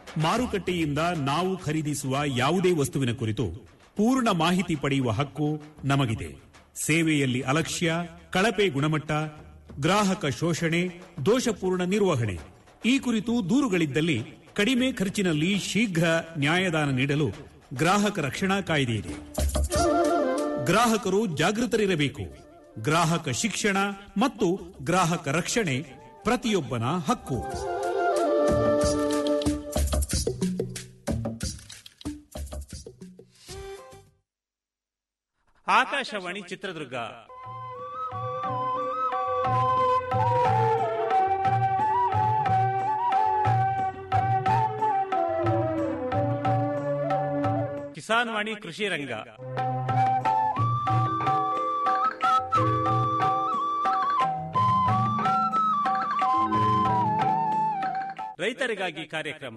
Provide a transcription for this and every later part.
ಮಾರುಕಟ್ಟೆಯಿಂದ ನಾವು ಖರೀದಿಸುವ ಯಾವುದೇ ವಸ್ತುವಿನ ಕುರಿತು ಪೂರ್ಣ ಮಾಹಿತಿ ಪಡೆಯುವ ಹಕ್ಕು ನಮಗಿದೆ ಸೇವೆಯಲ್ಲಿ ಅಲಕ್ಷ್ಯ ಕಳಪೆ ಗುಣಮಟ್ಟ ಗ್ರಾಹಕ ಶೋಷಣೆ ದೋಷಪೂರ್ಣ ನಿರ್ವಹಣೆ ಈ ಕುರಿತು ದೂರುಗಳಿದ್ದಲ್ಲಿ ಕಡಿಮೆ ಖರ್ಚಿನಲ್ಲಿ ಶೀಘ್ರ ನ್ಯಾಯದಾನ ನೀಡಲು ಗ್ರಾಹಕ ರಕ್ಷಣಾ ಕಾಯ್ದೆ ಇದೆ ಗ್ರಾಹಕರು ಜಾಗೃತರಿರಬೇಕು ಗ್ರಾಹಕ ಶಿಕ್ಷಣ ಮತ್ತು ಗ್ರಾಹಕ ರಕ್ಷಣೆ ಪ್ರತಿಯೊಬ್ಬನ ಹಕ್ಕು ಆಕಾಶವಾಣಿ ಚಿತ್ರದುರ್ಗ ಕಿಸಾನ್ ವಾಣಿ ಕೃಷಿ ರಂಗ ರೈತರಿಗಾಗಿ ಕಾರ್ಯಕ್ರಮ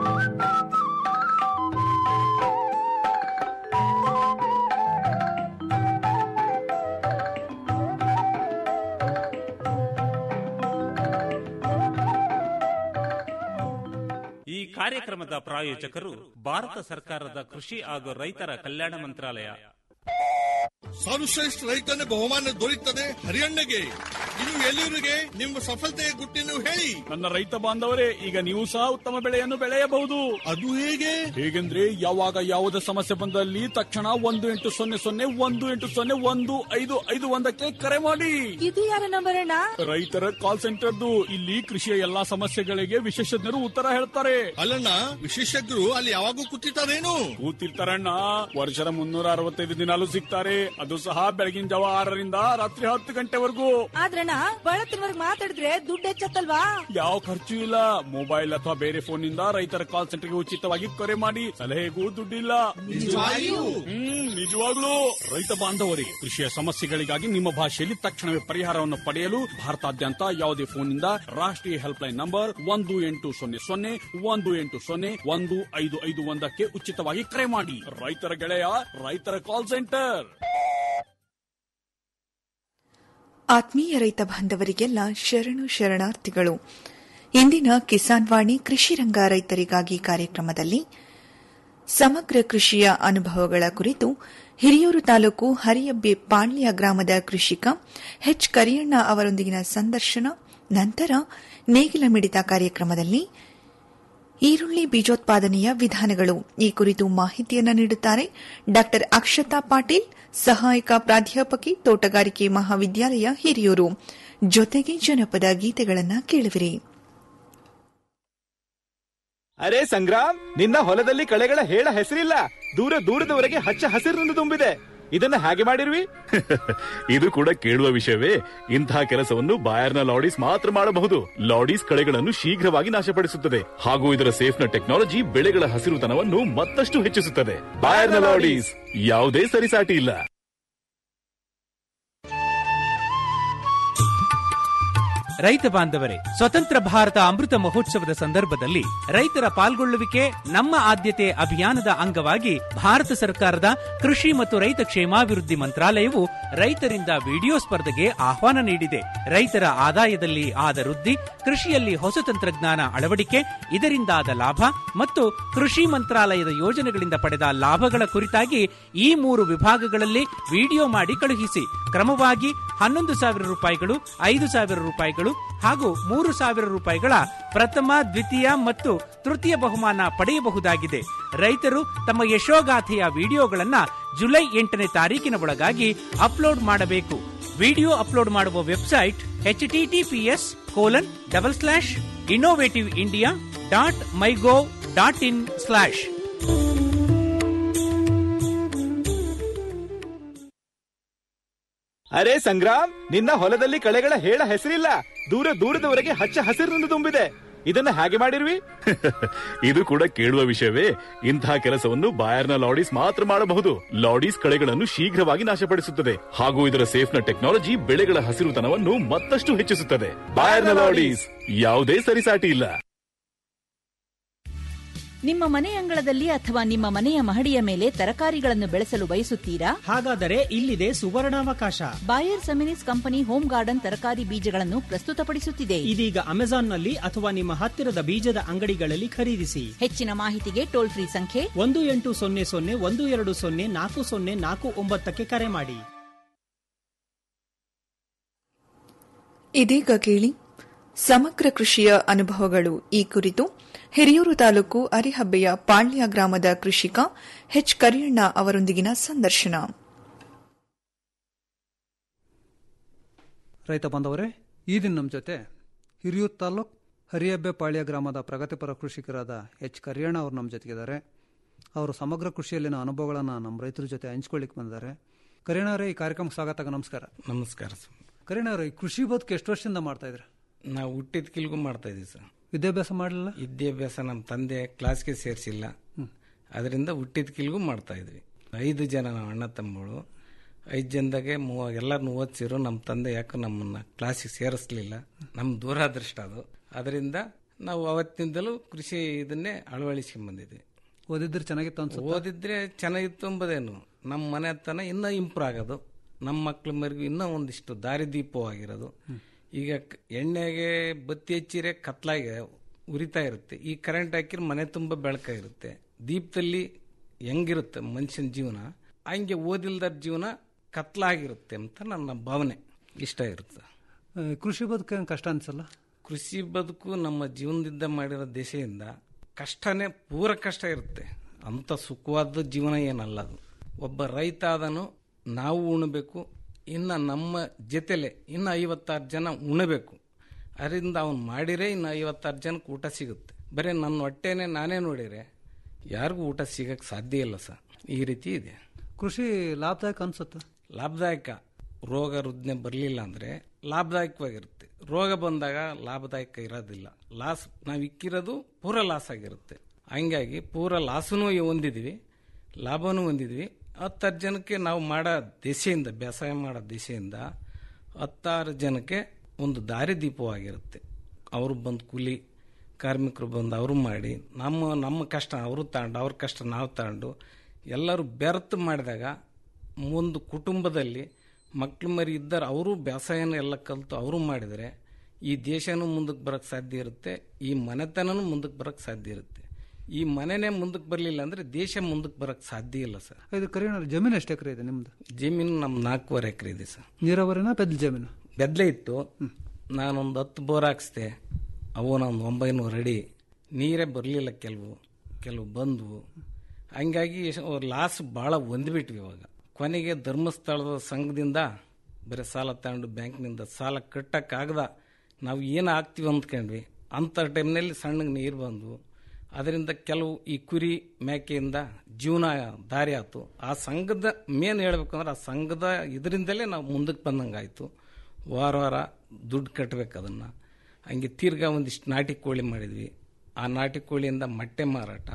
ಈ ಕಾರ್ಯಕ್ರಮದ ಪ್ರಾಯೋಜಕರು ಭಾರತ ಸರ್ಕಾರದ ಕೃಷಿ ಹಾಗೂ ರೈತರ ಕಲ್ಯಾಣ ಮಂತ್ರಾಲಯ ಸರ್ವಶ್ರೇಷ್ಠ ರೈತನ ಬಹುಮಾನ ದೊರೆಯುತ್ತದೆ ಹರಿಯಣ್ಣಗೆ ಇನ್ನು ಎಲ್ಲಿವರಿಗೆ ನಿಮ್ಮ ಸಫಲತೆಯ ಗುಟ್ಟಿನ ಹೇಳಿ ನನ್ನ ರೈತ ಬಾಂಧವರೇ ಈಗ ನೀವು ಸಹ ಉತ್ತಮ ಬೆಳೆಯನ್ನು ಬೆಳೆಯಬಹುದು ಅದು ಹೇಗೆ ಹೇಗೆಂದ್ರೆ ಯಾವಾಗ ಯಾವುದೇ ಸಮಸ್ಯೆ ಬಂದಲ್ಲಿ ತಕ್ಷಣ ಒಂದು ಎಂಟು ಸೊನ್ನೆ ಸೊನ್ನೆ ಒಂದು ಎಂಟು ಸೊನ್ನೆ ಒಂದು ಐದು ಐದು ಒಂದಕ್ಕೆ ಕರೆ ಮಾಡಿ ಇದು ಯಾರ ನಂಬರ್ ಅಣ್ಣ ರೈತರ ಕಾಲ್ ಸೆಂಟರ್ದು ಇಲ್ಲಿ ಕೃಷಿಯ ಎಲ್ಲಾ ಸಮಸ್ಯೆಗಳಿಗೆ ವಿಶೇಷಜ್ಞರು ಉತ್ತರ ಹೇಳ್ತಾರೆ ಅಲ್ಲಣ್ಣ ವಿಶೇಷಜ್ಞರು ಅಲ್ಲಿ ಯಾವಾಗೂ ಕೂತಿರ್ತಾರೇನು ಕೂತಿರ್ತಾರಣ್ಣ ವರ್ಷದ ಮುನ್ನೂರ ಅರವತ್ತೈದು ದಿನಾಲು ಸಿಗ್ತಾರೆ ಅದು ಸಹ ಬೆಳಗಿನ ಜಾವ ಆರರಿಂದ ರಾತ್ರಿ ಹತ್ತು ಗಂಟೆವರೆಗೂ ಆದ್ರಣ್ಣ ಬಳತ್ತಿನವರ್ಗ್ ಮಾತಾಡಿದ್ರೆ ದುಡ್ಡು ಹೆಚ್ಚತ್ತಲ್ವಾ ಯಾವ ಖರ್ಚು ಇಲ್ಲ ಮೊಬೈಲ್ ಅಥವಾ ಬೇರೆ ಫೋನ್ ನಿಂದ ರೈತರ ಕಾಲ್ ಸೆಂಟರ್ಗೆ ಉಚಿತವಾಗಿ ಕರೆ ಮಾಡಿ ಸಲಹೆಗೂ ದುಡ್ಡಿಲ್ಲ ಹ್ಮ್ ನಿಜವಾಗ್ಲೂ ರೈತ ಬಾಂಧವರಿಗೆ ಕೃಷಿಯ ಸಮಸ್ಯೆಗಳಿಗಾಗಿ ನಿಮ್ಮ ಭಾಷೆಯಲ್ಲಿ ತಕ್ಷಣವೇ ಪರಿಹಾರವನ್ನು ಪಡೆಯಲು ಭಾರತಾದ್ಯಂತ ಯಾವುದೇ ಫೋನ್ನಿಂದ ರಾಷ್ಟ್ರೀಯ ಹೆಲ್ಪ್ ಲೈನ್ ನಂಬರ್ ಒಂದು ಎಂಟು ಸೊನ್ನೆ ಸೊನ್ನೆ ಒಂದು ಎಂಟು ಸೊನ್ನೆ ಒಂದು ಐದು ಐದು ಒಂದಕ್ಕೆ ಉಚಿತವಾಗಿ ಕರೆ ಮಾಡಿ ರೈತರ ಗೆಳೆಯ ರೈತರ ಕಾಲ್ ಸೆಂಟರ್ ಆತ್ಮೀಯ ರೈತ ಬಾಂಧವರಿಗೆಲ್ಲ ಶರಣು ಶರಣಾರ್ಥಿಗಳು ಇಂದಿನ ಕಿಸಾನ್ ವಾಣಿ ಕೃಷಿ ರಂಗ ರೈತರಿಗಾಗಿ ಕಾರ್ಯಕ್ರಮದಲ್ಲಿ ಸಮಗ್ರ ಕೃಷಿಯ ಅನುಭವಗಳ ಕುರಿತು ಹಿರಿಯೂರು ತಾಲೂಕು ಹರಿಯಬ್ಬೆ ಪಾಳ್ಯ ಗ್ರಾಮದ ಕೃಷಿಕ ಎಚ್ ಕರಿಯಣ್ಣ ಅವರೊಂದಿಗಿನ ಸಂದರ್ಶನ ನಂತರ ನೇಗಿಲ ಮಿಡಿತ ಕಾರ್ಯಕ್ರಮದಲ್ಲಿ ಈರುಳ್ಳಿ ಬೀಜೋತ್ಪಾದನೆಯ ವಿಧಾನಗಳು ಈ ಕುರಿತು ಮಾಹಿತಿಯನ್ನು ನೀಡುತ್ತಾರೆ ಡಾ ಅಕ್ಷತಾ ಪಾಟೀಲ್ ಸಹಾಯಕ ಪ್ರಾಧ್ಯಾಪಕಿ ತೋಟಗಾರಿಕೆ ಮಹಾವಿದ್ಯಾಲಯ ಹಿರಿಯೂರು ಜೊತೆಗೆ ಜನಪದ ಗೀತೆಗಳನ್ನು ಕೇಳುವಿರಿ ಅರೆ ಸಂಗ್ರಾಮ್ ನಿನ್ನ ಹೊಲದಲ್ಲಿ ಕಳೆಗಳ ಹೇಳ ಹೆಸರಿಲ್ಲ ದೂರ ದೂರದವರೆಗೆ ಹಚ್ಚ ಹಸಿರಿನಿಂದ ತುಂಬಿದೆ ಇದನ್ನ ಹಾಗೆ ಮಾಡಿರ್ವಿ ಇದು ಕೂಡ ಕೇಳುವ ವಿಷಯವೇ ಇಂತಹ ಕೆಲಸವನ್ನು ಬಾಯರ್ನ ಲಾಡೀಸ್ ಮಾತ್ರ ಮಾಡಬಹುದು ಲಾಡೀಸ್ ಕಳೆಗಳನ್ನು ಶೀಘ್ರವಾಗಿ ನಾಶಪಡಿಸುತ್ತದೆ ಹಾಗೂ ಇದರ ಸೇಫ್ನ ಟೆಕ್ನಾಲಜಿ ಬೆಳೆಗಳ ಹಸಿರುತನವನ್ನು ಮತ್ತಷ್ಟು ಹೆಚ್ಚಿಸುತ್ತದೆ ಬಾಯರ್ನ ಲಾಡೀಸ್ ಯಾವುದೇ ಸರಿಸಾಟಿ ಇಲ್ಲ ರೈತ ಬಾಂಧವರೇ ಸ್ವತಂತ್ರ ಭಾರತ ಅಮೃತ ಮಹೋತ್ಸವದ ಸಂದರ್ಭದಲ್ಲಿ ರೈತರ ಪಾಲ್ಗೊಳ್ಳುವಿಕೆ ನಮ್ಮ ಆದ್ಯತೆ ಅಭಿಯಾನದ ಅಂಗವಾಗಿ ಭಾರತ ಸರ್ಕಾರದ ಕೃಷಿ ಮತ್ತು ರೈತ ಕ್ಷೇಮಾಭಿವೃದ್ಧಿ ಮಂತ್ರಾಲಯವು ರೈತರಿಂದ ವಿಡಿಯೋ ಸ್ಪರ್ಧೆಗೆ ಆಹ್ವಾನ ನೀಡಿದೆ ರೈತರ ಆದಾಯದಲ್ಲಿ ಆದ ವೃದ್ಧಿ ಕೃಷಿಯಲ್ಲಿ ಹೊಸ ತಂತ್ರಜ್ಞಾನ ಅಳವಡಿಕೆ ಇದರಿಂದಾದ ಲಾಭ ಮತ್ತು ಕೃಷಿ ಮಂತ್ರಾಲಯದ ಯೋಜನೆಗಳಿಂದ ಪಡೆದ ಲಾಭಗಳ ಕುರಿತಾಗಿ ಈ ಮೂರು ವಿಭಾಗಗಳಲ್ಲಿ ವಿಡಿಯೋ ಮಾಡಿ ಕಳುಹಿಸಿ ಕ್ರಮವಾಗಿ ಹನ್ನೊಂದು ಸಾವಿರ ರೂಪಾಯಿಗಳು ಐದು ಸಾವಿರ ರೂಪಾಯಿಗಳು ಹಾಗೂ ಮೂರು ಸಾವಿರ ರೂಪಾಯಿಗಳ ಪ್ರಥಮ ದ್ವಿತೀಯ ಮತ್ತು ತೃತೀಯ ಬಹುಮಾನ ಪಡೆಯಬಹುದಾಗಿದೆ ರೈತರು ತಮ್ಮ ಯಶೋಗಾಥೆಯ ವಿಡಿಯೋಗಳನ್ನ ಜುಲೈ ಎಂಟನೇ ತಾರೀಕಿನ ಒಳಗಾಗಿ ಅಪ್ಲೋಡ್ ಮಾಡಬೇಕು ವಿಡಿಯೋ ಅಪ್ಲೋಡ್ ಮಾಡುವ website HTTPS colon double slash innovative India dot MyGov dot in slash ಅರೆ ಸಂಗ್ರಾಮ್ ನಿನ್ನ ಹೊಲದಲ್ಲಿ ಕಳೆಗಳ ಹೇಳ ಹೆಸರಿಲ್ಲ ದೂರ ದೂರದವರೆಗೆ ಹಚ್ಚ ಹಸಿರಿನಿಂದ ತುಂಬಿದೆ ಇದನ್ನ ಹಾಗೆ ಮಾಡಿರ್ವಿ ಇದು ಕೂಡ ಕೇಳುವ ವಿಷಯವೇ ಇಂತಹ ಕೆಲಸವನ್ನು ಬಾಯರ್ನ ಲಾಡೀಸ್ ಮಾತ್ರ ಮಾಡಬಹುದು ಲಾಡೀಸ್ ಕಳೆಗಳನ್ನು ಶೀಘ್ರವಾಗಿ ನಾಶಪಡಿಸುತ್ತದೆ ಹಾಗೂ ಇದರ ಸೇಫ್ನ ಟೆಕ್ನಾಲಜಿ ಬೆಳೆಗಳ ಹಸಿರುತನವನ್ನು ಮತ್ತಷ್ಟು ಹೆಚ್ಚಿಸುತ್ತದೆ ಬಾಯರ್ನ ಲಾಡೀಸ್ ಯಾವುದೇ ಸರಿಸಾಟಿ ಇಲ್ಲ ನಿಮ್ಮ ಮನೆ ಅಂಗಳದಲ್ಲಿ ಅಥವಾ ನಿಮ್ಮ ಮನೆಯ ಮಹಡಿಯ ಮೇಲೆ ತರಕಾರಿಗಳನ್ನು ಬೆಳೆಸಲು ಬಯಸುತ್ತೀರಾ ಹಾಗಾದರೆ ಇಲ್ಲಿದೆ ಸುವರ್ಣಾವಕಾಶ Bayer Seminis company home garden ತರಕಾರಿ ಬೀಜಗಳನ್ನು ಪ್ರಸ್ತುತಪಡಿಸುತ್ತಿದೆ ಇದೀಗ ಅಮೆಜಾನ್ನಲ್ಲಿ ಅಥವಾ ನಿಮ್ಮ ಹತ್ತಿರದ ಬೀಜದ ಅಂಗಡಿಗಳಲ್ಲಿ ಖರೀದಿಸಿ ಹೆಚ್ಚಿನ ಮಾಹಿತಿಗೆ ಟೋಲ್ ಫ್ರೀ ಸಂಖ್ಯೆ ಒಂದು ಎಂಟು ಸೊನ್ನೆ ಸೊನ್ನೆ ಒಂದು ಎರಡು ಸೊನ್ನೆ ನಾಲ್ಕು ಸೊನ್ನೆ ನಾಲ್ಕು ಒಂಬತ್ತಕ್ಕೆ ಕರೆ ಮಾಡಿ ಇದೀಗ ಕೇಳಿ ಸಮಗ್ರ ಕೃಷಿಯ ಅನುಭವಗಳು ಈ ಕುರಿತು ಹಿರಿಯೂರು ತಾಲೂಕು ಅರಿಹಬ್ಬೆಯ ಪಾಳ್ಯ ಗ್ರಾಮದ ಕೃಷಿಕ ಎಚ್ ಕರಿಯಣ್ಣ ಅವರೊಂದಿಗಿನ ಸಂದರ್ಶನ ರೈತ ಬಾಂಧವರೇ ಈ ದಿನ ನಮ್ಮ ಜೊತೆ ಹಿರಿಯೂರು ತಾಲೂಕ್ ಹರಿಯಬ್ಬೆಪಾಳ್ಯ ಗ್ರಾಮದ ಪ್ರಗತಿಪರ ಕೃಷಿಕರಾದ ಎಚ್ ಕರಿಯಣ್ಣ ಅವರು ನಮ್ಮ ಜೊತೆಗಿದ್ದಾರೆ ಅವರು ಸಮಗ್ರ ಕೃಷಿಯಲ್ಲಿನ ಅನುಭವಗಳನ್ನು ನಮ್ಮ ರೈತರ ಜೊತೆ ಹಂಚ್ಕೊಳ್ಳಿಕ್ಕೆ ಬಂದಿದ್ದಾರೆ ಕರಿಯಣ್ಣವರೇ ಈ ಕಾರ್ಯಕ್ರಮಕ್ಕೆ ಸ್ವಾಗತ ನಮಸ್ಕಾರ ನಮಸ್ಕಾರ ಸರ್ ಕರಿಯಣ್ಣವರೇ ಈ ಕೃಷಿ ಬದುಕು ಎಷ್ಟು ವರ್ಷದಿಂದ ಮಾಡ್ತಾ ಇದ್ರೆ ನಾವು ಹುಟ್ಟಿದ ಕಿಲ್ಗೂ ಮಾಡ್ತಾ ಇದೀವಿ ಸರ್ ವಿದ್ಯಾಭ್ಯಾಸ ಮಾಡಲಿಲ್ಲ ವಿದ್ಯಾಭ್ಯಾಸ ನಮ್ಮ ತಂದೆ ಕ್ಲಾಸ್ಗೆ ಸೇರಿಸಿಲ್ಲ ಅದರಿಂದ ಹುಟ್ಟಿದ ಕಿಲ್ಗೂ ಮಾಡ್ತಾ ಇದ್ವಿ ಐದು ಜನ ನಾವು ಅಣ್ಣ ತಮ್ಮಗಳು ಐದು ಜನದಾಗೆ ಮೂವ ಎಲ್ಲರನ್ನು ಓದಿಸಿರು ನಮ್ಮ ತಂದೆ ಯಾಕೆ ನಮ್ಮನ್ನ ಕ್ಲಾಸಿಗೆ ಸೇರಿಸ್ಲಿಲ್ಲ ನಮ್ಮ ದೂರಾದೃಷ್ಟ ಅದು ಅದರಿಂದ ನಾವು ಅವತ್ತಿನಿಂದಲೂ ಕೃಷಿ ಇದನ್ನೇ ಅಳವಡಿಸ್ಕೊಂಡ್ ಬಂದಿದ್ವಿ ಓದಿದ್ರೆ ಚೆನ್ನಾಗಿತ್ತು ಅನ್ಸುತ್ತೆ ಓದಿದ್ರೆ ಚೆನ್ನಾಗಿತ್ತು ಎಂಬುದೇನು ನಮ್ಮ ಮನೆ ಹತ್ತನ ಇನ್ನೂ ಇಂಪ್ರೂವ್ ಆಗೋದು ನಮ್ಮ ಮಕ್ಳ ಮರಿಗೂ ಇನ್ನೂ ಒಂದಿಷ್ಟು ದಾರಿದೀಪವಾಗಿರೋದು ಈಗ ಕ- ಎಣ್ಣೆಗೆ ಬತ್ತಿ ಹಚ್ಚಿರೆ ಕತ್ಲಾಗೆ ಉರಿತಾ ಇರುತ್ತೆ ಈ ಕರೆಂಟ್ ಹಾಕಿದ್ರೆ ಮನೆ ತುಂಬ ಬೆಳಕಾಗಿರುತ್ತೆ ದೀಪದಲ್ಲಿ ಹೆಂಗಿರುತ್ತೆ ಮನುಷ್ಯನ ಜೀವನ ಹಂಗೆ ಓದಿಲ್ದರ ಜೀವನ ಕತ್ಲಾಗಿರುತ್ತೆ ಅಂತ ನನ್ನ ಭಾವನೆ ಇಷ್ಟ ಇರುತ್ತೆ ಆ, ಕೃಷಿ ಬದುಕು ಏನ್ ಕಷ್ಟ ಅನ್ಸಲ್ಲ ಕೃಷಿ ಬದುಕು ನಮ್ಮ ಜೀವನದಿಂದ ಮಾಡಿರೋ ದೇಶದಿಂದ ಕಷ್ಟನೇ ಪೂರ ಕಷ್ಟ ಇರುತ್ತೆ ಅಂಥ ಸುಖವಾದ ಜೀವನ ಏನಲ್ಲ ಅದು ಒಬ್ಬ ರೈತ ಆದನು ನಾವು ಉಣಬೇಕು ಇನ್ನು ನಮ್ಮ ಜೊತೆಲೆ ಇನ್ನು ಐವತ್ತಾರು ಜನ ಉಣಬೇಕು ಅದರಿಂದ ಅವನು ಮಾಡಿರೇ ಇನ್ನು ಐವತ್ತಾರು ಜನಕ್ಕೆ ಊಟ ಸಿಗುತ್ತೆ ಬರೀ ನನ್ನ ಹೊಟ್ಟೆನೆ ನಾನೇ ನೋಡಿರೆ ಯಾರಿಗೂ ಊಟ ಸಿಗಕ್ಕೆ ಸಾಧ್ಯ ಇಲ್ಲ ಸರ್ ಈ ರೀತಿ ಇದೆ ಕೃಷಿ ಲಾಭದಾಯಕ ಅನ್ಸುತ್ತೆ ಲಾಭದಾಯಕ ರೋಗ ರುದ್ನೆ ಬರಲಿಲ್ಲ ಅಂದರೆ ಲಾಭದಾಯಕವಾಗಿರುತ್ತೆ ರೋಗ ಬಂದಾಗ ಲಾಭದಾಯಕ ಇರೋದಿಲ್ಲ ಲಾಸ್ ನಾವು ಇಕ್ಕಿರೋದು ಪೂರ ಲಾಸ್ ಆಗಿರುತ್ತೆ ಹಂಗಾಗಿ ಪೂರ ಲಾಸನೂ ಹೊಂದಿದ್ವಿ ಲಾಭನೂ ಹೊಂದಿದ್ವಿ ಹತ್ತಾರು ಜನಕ್ಕೆ ನಾವು ಮಾಡೋ ದೆಸೆಯಿಂದ ಬೇಸಾಯ ಮಾಡೋ ದೆಸೆಯಿಂದ ಹತ್ತಾರು ಜನಕ್ಕೆ ಒಂದು ದಾರಿದೀಪವಾಗಿರುತ್ತೆ ಅವರು ಬಂದು ಕೂಲಿ ಕಾರ್ಮಿಕರು ಬಂದು ಅವರು ಮಾಡಿ ನಮ್ಮ ನಮ್ಮ ಕಷ್ಟ ಅವರು ತಗೊಂಡು ಅವ್ರ ಕಷ್ಟ ನಾವು ತಗೊಂಡು ಎಲ್ಲರೂ ಬೆರೆತು ಮಾಡಿದಾಗ ಒಂದು ಕುಟುಂಬದಲ್ಲಿ ಮಕ್ಳು ಮರಿ ಇದ್ದರೆ ಅವರು ಬೇಸಾಯನ ಎಲ್ಲ ಕಲಿತು ಅವರು ಮಾಡಿದರೆ ಈ ದೇಶನೂ ಮುಂದಕ್ಕೆ ಬರೋಕ್ಕೆ ಸಾಧ್ಯ ಇರುತ್ತೆ ಈ ಮನೆತನನೂ ಮುಂದಕ್ಕೆ ಬರೋಕ್ಕೆ ಸಾಧ್ಯ ಇರುತ್ತೆ ಈ ಮನೆನೇ ಮುಂದಕ್ಕೆ ಬರಲಿಲ್ಲ ಅಂದರೆ ದೇಶ ಮುಂದಕ್ಕೆ ಬರೋಕ್ಕೆ ಸಾಧ್ಯ ಇಲ್ಲ ಸರ್ ಇದು ಕರಿಯಣ್ಣ ಜಮೀನು ಎಷ್ಟು ಎಕರೆ ಇದೆ ನಿಮ್ದು ಜಮೀನು ನಮ್ಮ ನಾಲ್ಕೂವರೆ ಎಕರೆ ಇದೆ ಸರ್ ನೀರಾವರಿನ ಪೆದ್ದ ಜಮೀನು ಬೆದ್ಲೆ ಇತ್ತು ನಾನೊಂದು ಹತ್ತು ಬೋರ್ ಹಾಕ್ಸ್ದೆ ಅವು ಒಂದು ಒಂಬೈನೂರು ಅಡಿ ನೀರೇ ಬರಲಿಲ್ಲ ಕೆಲವು ಕೆಲವು ಬಂದವು ಹಂಗಾಗಿ ಲಾಸ್ ಭಾಳ ಹೊಂದ್ಬಿಟ್ವಿ ಇವಾಗ ಕೊನೆಗೆ ಧರ್ಮಸ್ಥಳದ ಸಂಘದಿಂದ ಬರೀ ಸಾಲ ತಗೊಂಡು ಬ್ಯಾಂಕ್ನಿಂದ ಸಾಲ ಕಟ್ಟಕ್ಕಾಗದ ನಾವು ಏನು ಆಗ್ತೀವಿ ಅಂದ್ಕೊಂಡ್ವಿ ಅಂಥ ಟೈಮ್ನಲ್ಲಿ ಸಣ್ಣಗೆ ನೀರು ಬಂದವು ಅದರಿಂದ ಕೆಲವು ಈ ಕುರಿ ಮೇಕೆಯಿಂದ ಜೀವನ ದಾರಿ ಆಯ್ತು ಆ ಸಂಘದ ಮೇನ್ ಹೇಳ್ಬೇಕಂದ್ರೆ ಆ ಸಂಘದ ಇದರಿಂದಲೇ ನಾವು ಮುಂದಕ್ಕೆ ಬಂದಂಗಾಯ್ತು ವಾರ ವಾರ ದುಡ್ಡು ಕಟ್ಟಬೇಕು ಅದನ್ನು ಹಂಗೆ ತಿರ್ಗಾ ಒಂದಿಷ್ಟು ನಾಟಿ ಕೋಳಿ ಮಾಡಿದ್ವಿ ಆ ನಾಟಿ ಕೋಳಿಯಿಂದ ಮೊಟ್ಟೆ ಮಾರಾಟ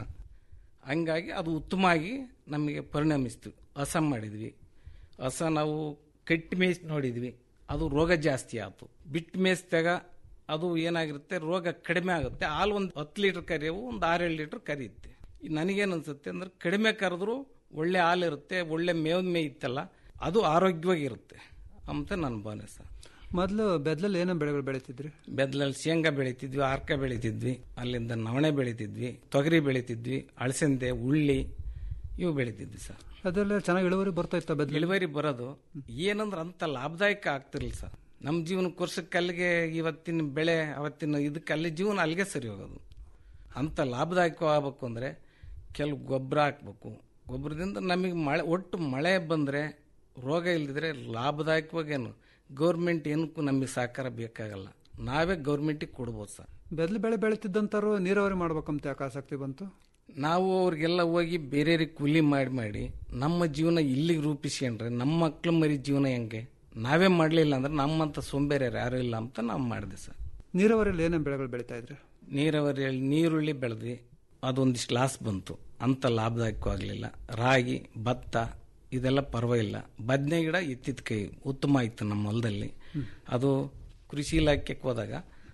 ಹಂಗಾಗಿ ಅದು ಉತ್ತಮವಾಗಿ ನಮಗೆ ಪರಿಣಮಿಸ್ತು ಹಸ ಮಾಡಿದ್ವಿ ಹಸ ನಾವು ಕಟ್ಟಿ ಮೇಯ್ಸಿ ನೋಡಿದ್ವಿ ಅದು ರೋಗ ಜಾಸ್ತಿ ಆಯ್ತು ಬಿಟ್ಟು ಮೇಯ್ಸಿದಾಗ ಅದು ಏನಾಗಿರುತ್ತೆ ರೋಗ ಕಡಿಮೆ ಆಗುತ್ತೆ ಹಾಲು ಒಂದು ಹತ್ತು ಲೀಟ್ರ್ ಕರಿಯವು ಒಂದು ಆರೇಳು ಲೀಟ್ರ್ ಕರಿಯುತ್ತೆ ನನಗೇನು ಅನ್ಸುತ್ತೆ ಅಂದ್ರೆ ಕಡಿಮೆ ಕರೆದ್ರೂ ಒಳ್ಳೆ ಹಾಲು ಇರುತ್ತೆ ಒಳ್ಳೆ ಮೇವ್ ಮೇಯ್ತಲ್ಲ ಅದು ಆರೋಗ್ಯವಾಗಿರುತ್ತೆ ಅಂತ ನನ್ನ ಭಾವನೆ ಸರ್ ಮೊದಲು ಬೆದ್ಲಲ್ಲಿ ಏನೇನು ಬೆಳೆಗಳು ಬೆಳೀತಿದ್ರಿ ಬೆದ್ಲಲ್ಲಿ ಶೇಂಗಾ ಬೆಳಿತಿದ್ವಿ ಆರ್ಕ ಬೆಳಿತಿದ್ವಿ ಅಲ್ಲಿಂದ ನವಣೆ ಬೆಳಿತಿದ್ವಿ ತೊಗರಿ ಬೆಳಿತಿದ್ವಿ ಅಳಸಂದೆ ಉಳ್ಳಿ ಇವು ಬೆಳಿತಿದ್ವಿ ಸರ್ ಅದೆಲ್ಲ ಚೆನ್ನಾಗಿ ಇಳುವರಿ ಬರ್ತಾ ಇತ್ತ ಬೆದ್ಲು ಇಳುವರಿ ಬರೋದು ಏನಂದ್ರೆ ಅಂತ ಲಾಭದಾಯಕ ಆಗ್ತಿರ್ಲಿಲ್ಲ ಸರ್ ನಮ್ಮ ಜೀವನಕ್ಕೆ ವರ್ಷಕ್ಕೆ ಅಲ್ಲಿಗೆ ಇವತ್ತಿನ ಬೆಳೆ ಅವತ್ತಿನ ಇದಕ್ಕೆ ಅಲ್ಲಿ ಜೀವನ ಅಲ್ಲಿಗೆ ಸರಿ ಹೋಗೋದು ಅಂತ ಲಾಭದಾಯಕ ಆಗ್ಬೇಕು ಅಂದರೆ ಕೆಲವು ಗೊಬ್ಬರ ಹಾಕ್ಬೇಕು ಗೊಬ್ಬರದಿಂದ ನಮಗೆ ಮಳೆ ಒಟ್ಟು ಮಳೆ ಬಂದರೆ ರೋಗ ಇಲ್ದಿದ್ರೆ ಲಾಭದಾಯಕವಾಗೇನು ಗೌರ್ಮೆಂಟ್ ಏನಕ್ಕೂ ನಮಗೆ ಸಹಕಾರ ಬೇಕಾಗಲ್ಲ ನಾವೇ ಗೌರ್ಮೆಂಟಿಗೆ ಕೊಡ್ಬೋದು ಸರ್ ಬೆದ್ಲು ಬೆಳೆ ಬೆಳೀತಿದ್ದಂತಾರು ನೀರಾವರಿ ಮಾಡ್ಬೇಕಂತ ಯಾಕೆ ಆಸಕ್ತಿ ಬಂತು ನಾವು ಅವ್ರಿಗೆಲ್ಲ ಹೋಗಿ ಬೇರೆಯವ್ರಿಗೆ ಕೂಲಿ ಮಾಡಿ ಮಾಡಿ ನಮ್ಮ ಜೀವನ ಇಲ್ಲಿಗೆ ರೂಪಿಸ್ಕೊಂಡ್ರೆ ನಮ್ಮ ಮಕ್ಳು ಮರಿ ಜೀವನ ಹೆಂಗೆ ನಾವೇ ಮಾಡಲಿಲ್ಲ ಅಂದ್ರೆ ನಮ್ಮಂಥ ಸೋಂಬೇರಿಯರು ಯಾರು ಇಲ್ಲ ಅಂತ ನಾವು ಮಾಡಿದೆ ಸರ್ ನೀರಾವರಿಯಲ್ಲಿ ಏನೇನು ಬೆಳೆಗಳು ಬೆಳೀತಾ ಇದ್ರಿ ನೀರಾವರಿಯಲ್ಲಿ ನೀರುಳ್ಳಿ ಬೆಳೆದ್ವಿ ಅದೊಂದಿಷ್ಟು ಲಾಸ್ ಬಂತು ಅಂತ ಲಾಭದಾಯಕವಾಗಲಿಲ್ಲ ರಾಗಿ ಭತ್ತ ಇದೆಲ್ಲ ಪರವಾಗಿಲ್ಲ ಬದನೆ ಗಿಡ ಎತ್ತಿದ ಕೈ ಉತ್ತಮ ಆಯಿತು ನಮ್ಮ ಹೊಲದಲ್ಲಿ ಅದು ಕೃಷಿ ಇಲಾಖೆಗೆ ಹೋದಾಗ